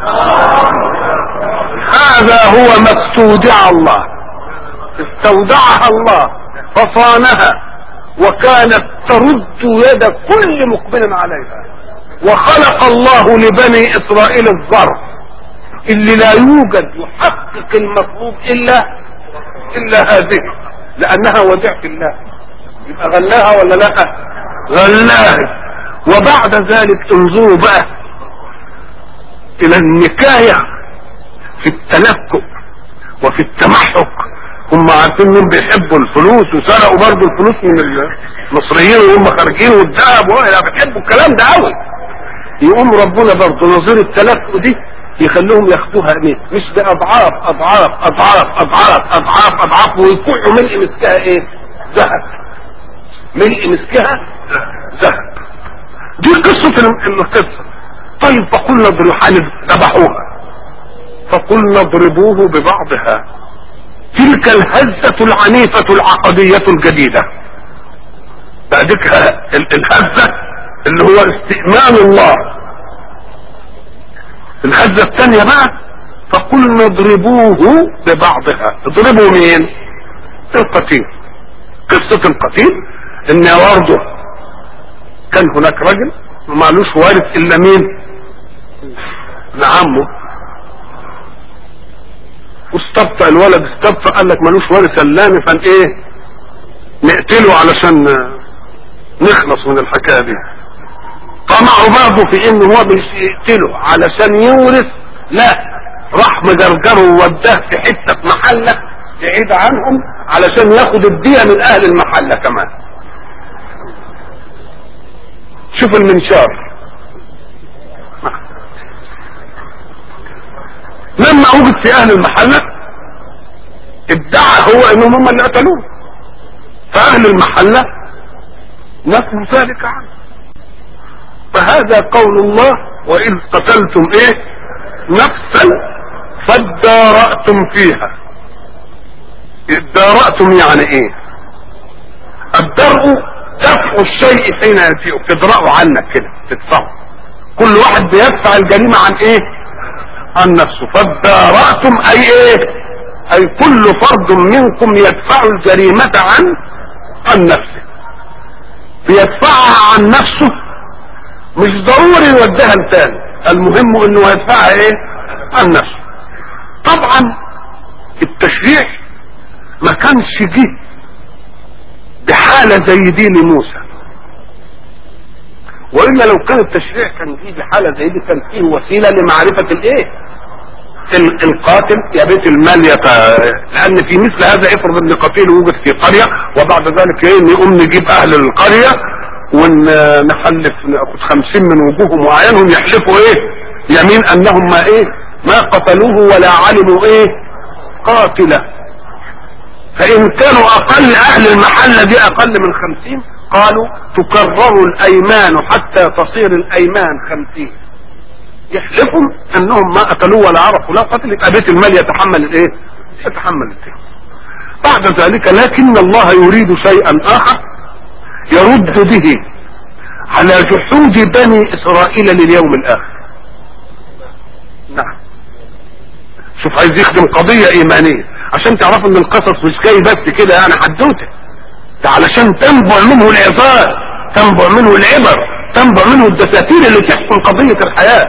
هذا هو ما استودع الله استودعها الله فصانها وكانت ترد يد كل مقبل عليها وخلق الله لبني اسرائيل الظرف اللي لا يوجد يحقق المطلوب الا الا هذه لانها وديعة الله يبقى غلاها ولا لا غلاها وبعد ذلك انظروا بقى الى النكاية في التنكؤ وفي التمحك هم عارفين مين بيحبوا الفلوس وسرقوا برضه الفلوس من المصريين وهم خارجين والذهب ولا بيحبوا الكلام ده قوي يقوم ربنا برضه نظير التلكؤ دي يخلوهم ياخدوها ايه مش باضعاف اضعاف اضعاف اضعاف اضعاف اضعاف ويكحوا ملء مسكها ايه ذهب ملء مسكها ذهب دي قصة القصة طيب فقلنا اضربوها ذبحوها فقلنا اضربوه ببعضها تلك الهزة العنيفة العقدية الجديدة بعدك الهزة اللي هو استئمان الله الهزة الثانية بقى فقلنا اضربوه ببعضها اضربوا مين القتيل قصة القتيل ان برضه كان هناك رجل ومالوش وارث الا مين لعمه واستبطأ الولد استبطأ قال لك مالوش وارث الا أنا، فان ايه نقتله علشان نخلص من الحكايه دي طمعوا برضه في ان هو مش يقتله علشان يورث لا راح مجرجره ووداه في حته في محله بعيد عنهم علشان ياخد الدية من اهل المحله كمان شوف المنشار لما وجد في اهل المحله ادعى هو انهم هم اللي قتلوه فاهل المحله نفوا ذلك عنه فهذا قول الله وإذ قتلتم ايه نفسا فادارأتم فيها ادارأتم يعني ايه الدرء دفع الشيء حين يأتيه تدرأه عنك كده تدفعه كل واحد بيدفع الجريمة عن ايه عن نفسه فادارأتم اي ايه اي كل فرد منكم يدفع الجريمة عن عن نفسه بيدفعها عن نفسه مش ضروري يوديها لتاني المهم انه يدفعها ايه عن نفسه طبعا التشريع ما كانش جه بحالة زي دي لموسى والا لو كان التشريع كان جه بحالة زي دي كان فيه وسيلة لمعرفة الايه ال- القاتل يا بيت المال يت... لان في مثل هذا افرض ان قتيل وجد في قرية وبعد ذلك ايه نقوم نجيب اهل القرية ونحلف ناخد خمسين من وجوههم واعينهم يحلفوا ايه يمين انهم ما ايه ما قتلوه ولا علموا ايه قاتله فان كانوا اقل اهل المحلة دي اقل من خمسين قالوا تكرر الايمان حتى تصير الايمان خمسين يحلفوا انهم ما قتلوه ولا عرفوا لا قتل يبقى بيت المال يتحمل الايه يتحمل الدين بعد ذلك لكن الله يريد شيئا اخر يرد به على جحود بني اسرائيل لليوم الاخر نعم شوف عايز يخدم قضية ايمانية عشان تعرفوا ان القصص مش جاي بس كده يعني حدوته ده علشان تنبع منه العظات تنبع منه العبر تنبع منه الدساتير اللي تحكم قضية الحياة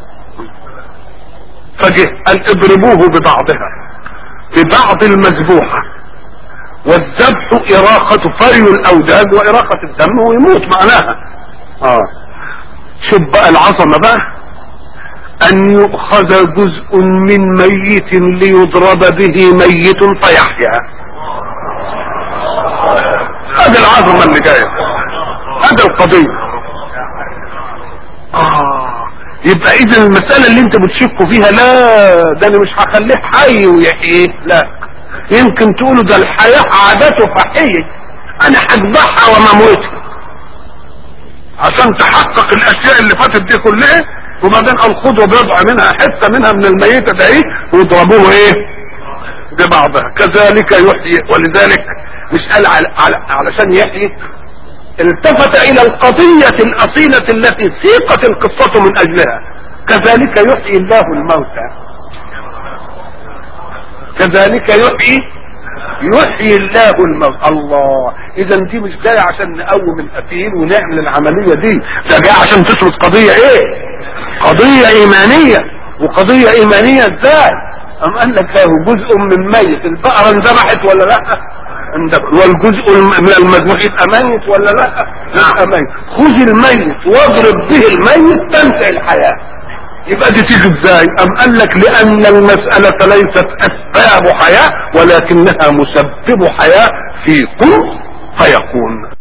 فجه قال اضربوه ببعضها ببعض المذبوحة والذبح إراقة فري الأوداد وإراقة الدم ويموت معناها اه شوف بقى العظمة بقى أن يؤخذ جزء من ميت ليضرب به ميت فيحيا هذه العظمة اللي جاية هذه القضية آه يبقى إذا المسألة اللي أنت بتشكوا فيها لا ده أنا مش هخليه حي ويحييه لا يمكن تقولوا ده الحياة عادته فحية أنا هذبحها ومموتها عشان تحقق الأشياء اللي فاتت دي كلها وبعدين قال خدوا بضع منها حته منها من الميته ده ايه واضربوه ايه ببعضها كذلك يحيي ولذلك مش قال على على علشان يحيي التفت الى القضية الاصيلة التي سيقت القصة من اجلها كذلك يحيي الله الموتى كذلك يحيي يحيي الله الموت الله اذا دي مش جاية عشان نقوم القتيل ونعمل العملية دي ده جاية عشان تثبت قضية ايه قضية ايمانية وقضية ايمانية ازاي ام قال لك له جزء من ميت البقرة انذبحت ولا لا انذبحت والجزء الم- من المذبوح يبقى ميت ولا لا يبقى ميت خذ الميت واضرب به الميت تنتهي الحياة يبقى دي تيجي ازاي ام قال لك لان المسألة ليست اسباب حياة ولكنها مسبب حياة في كن فيكون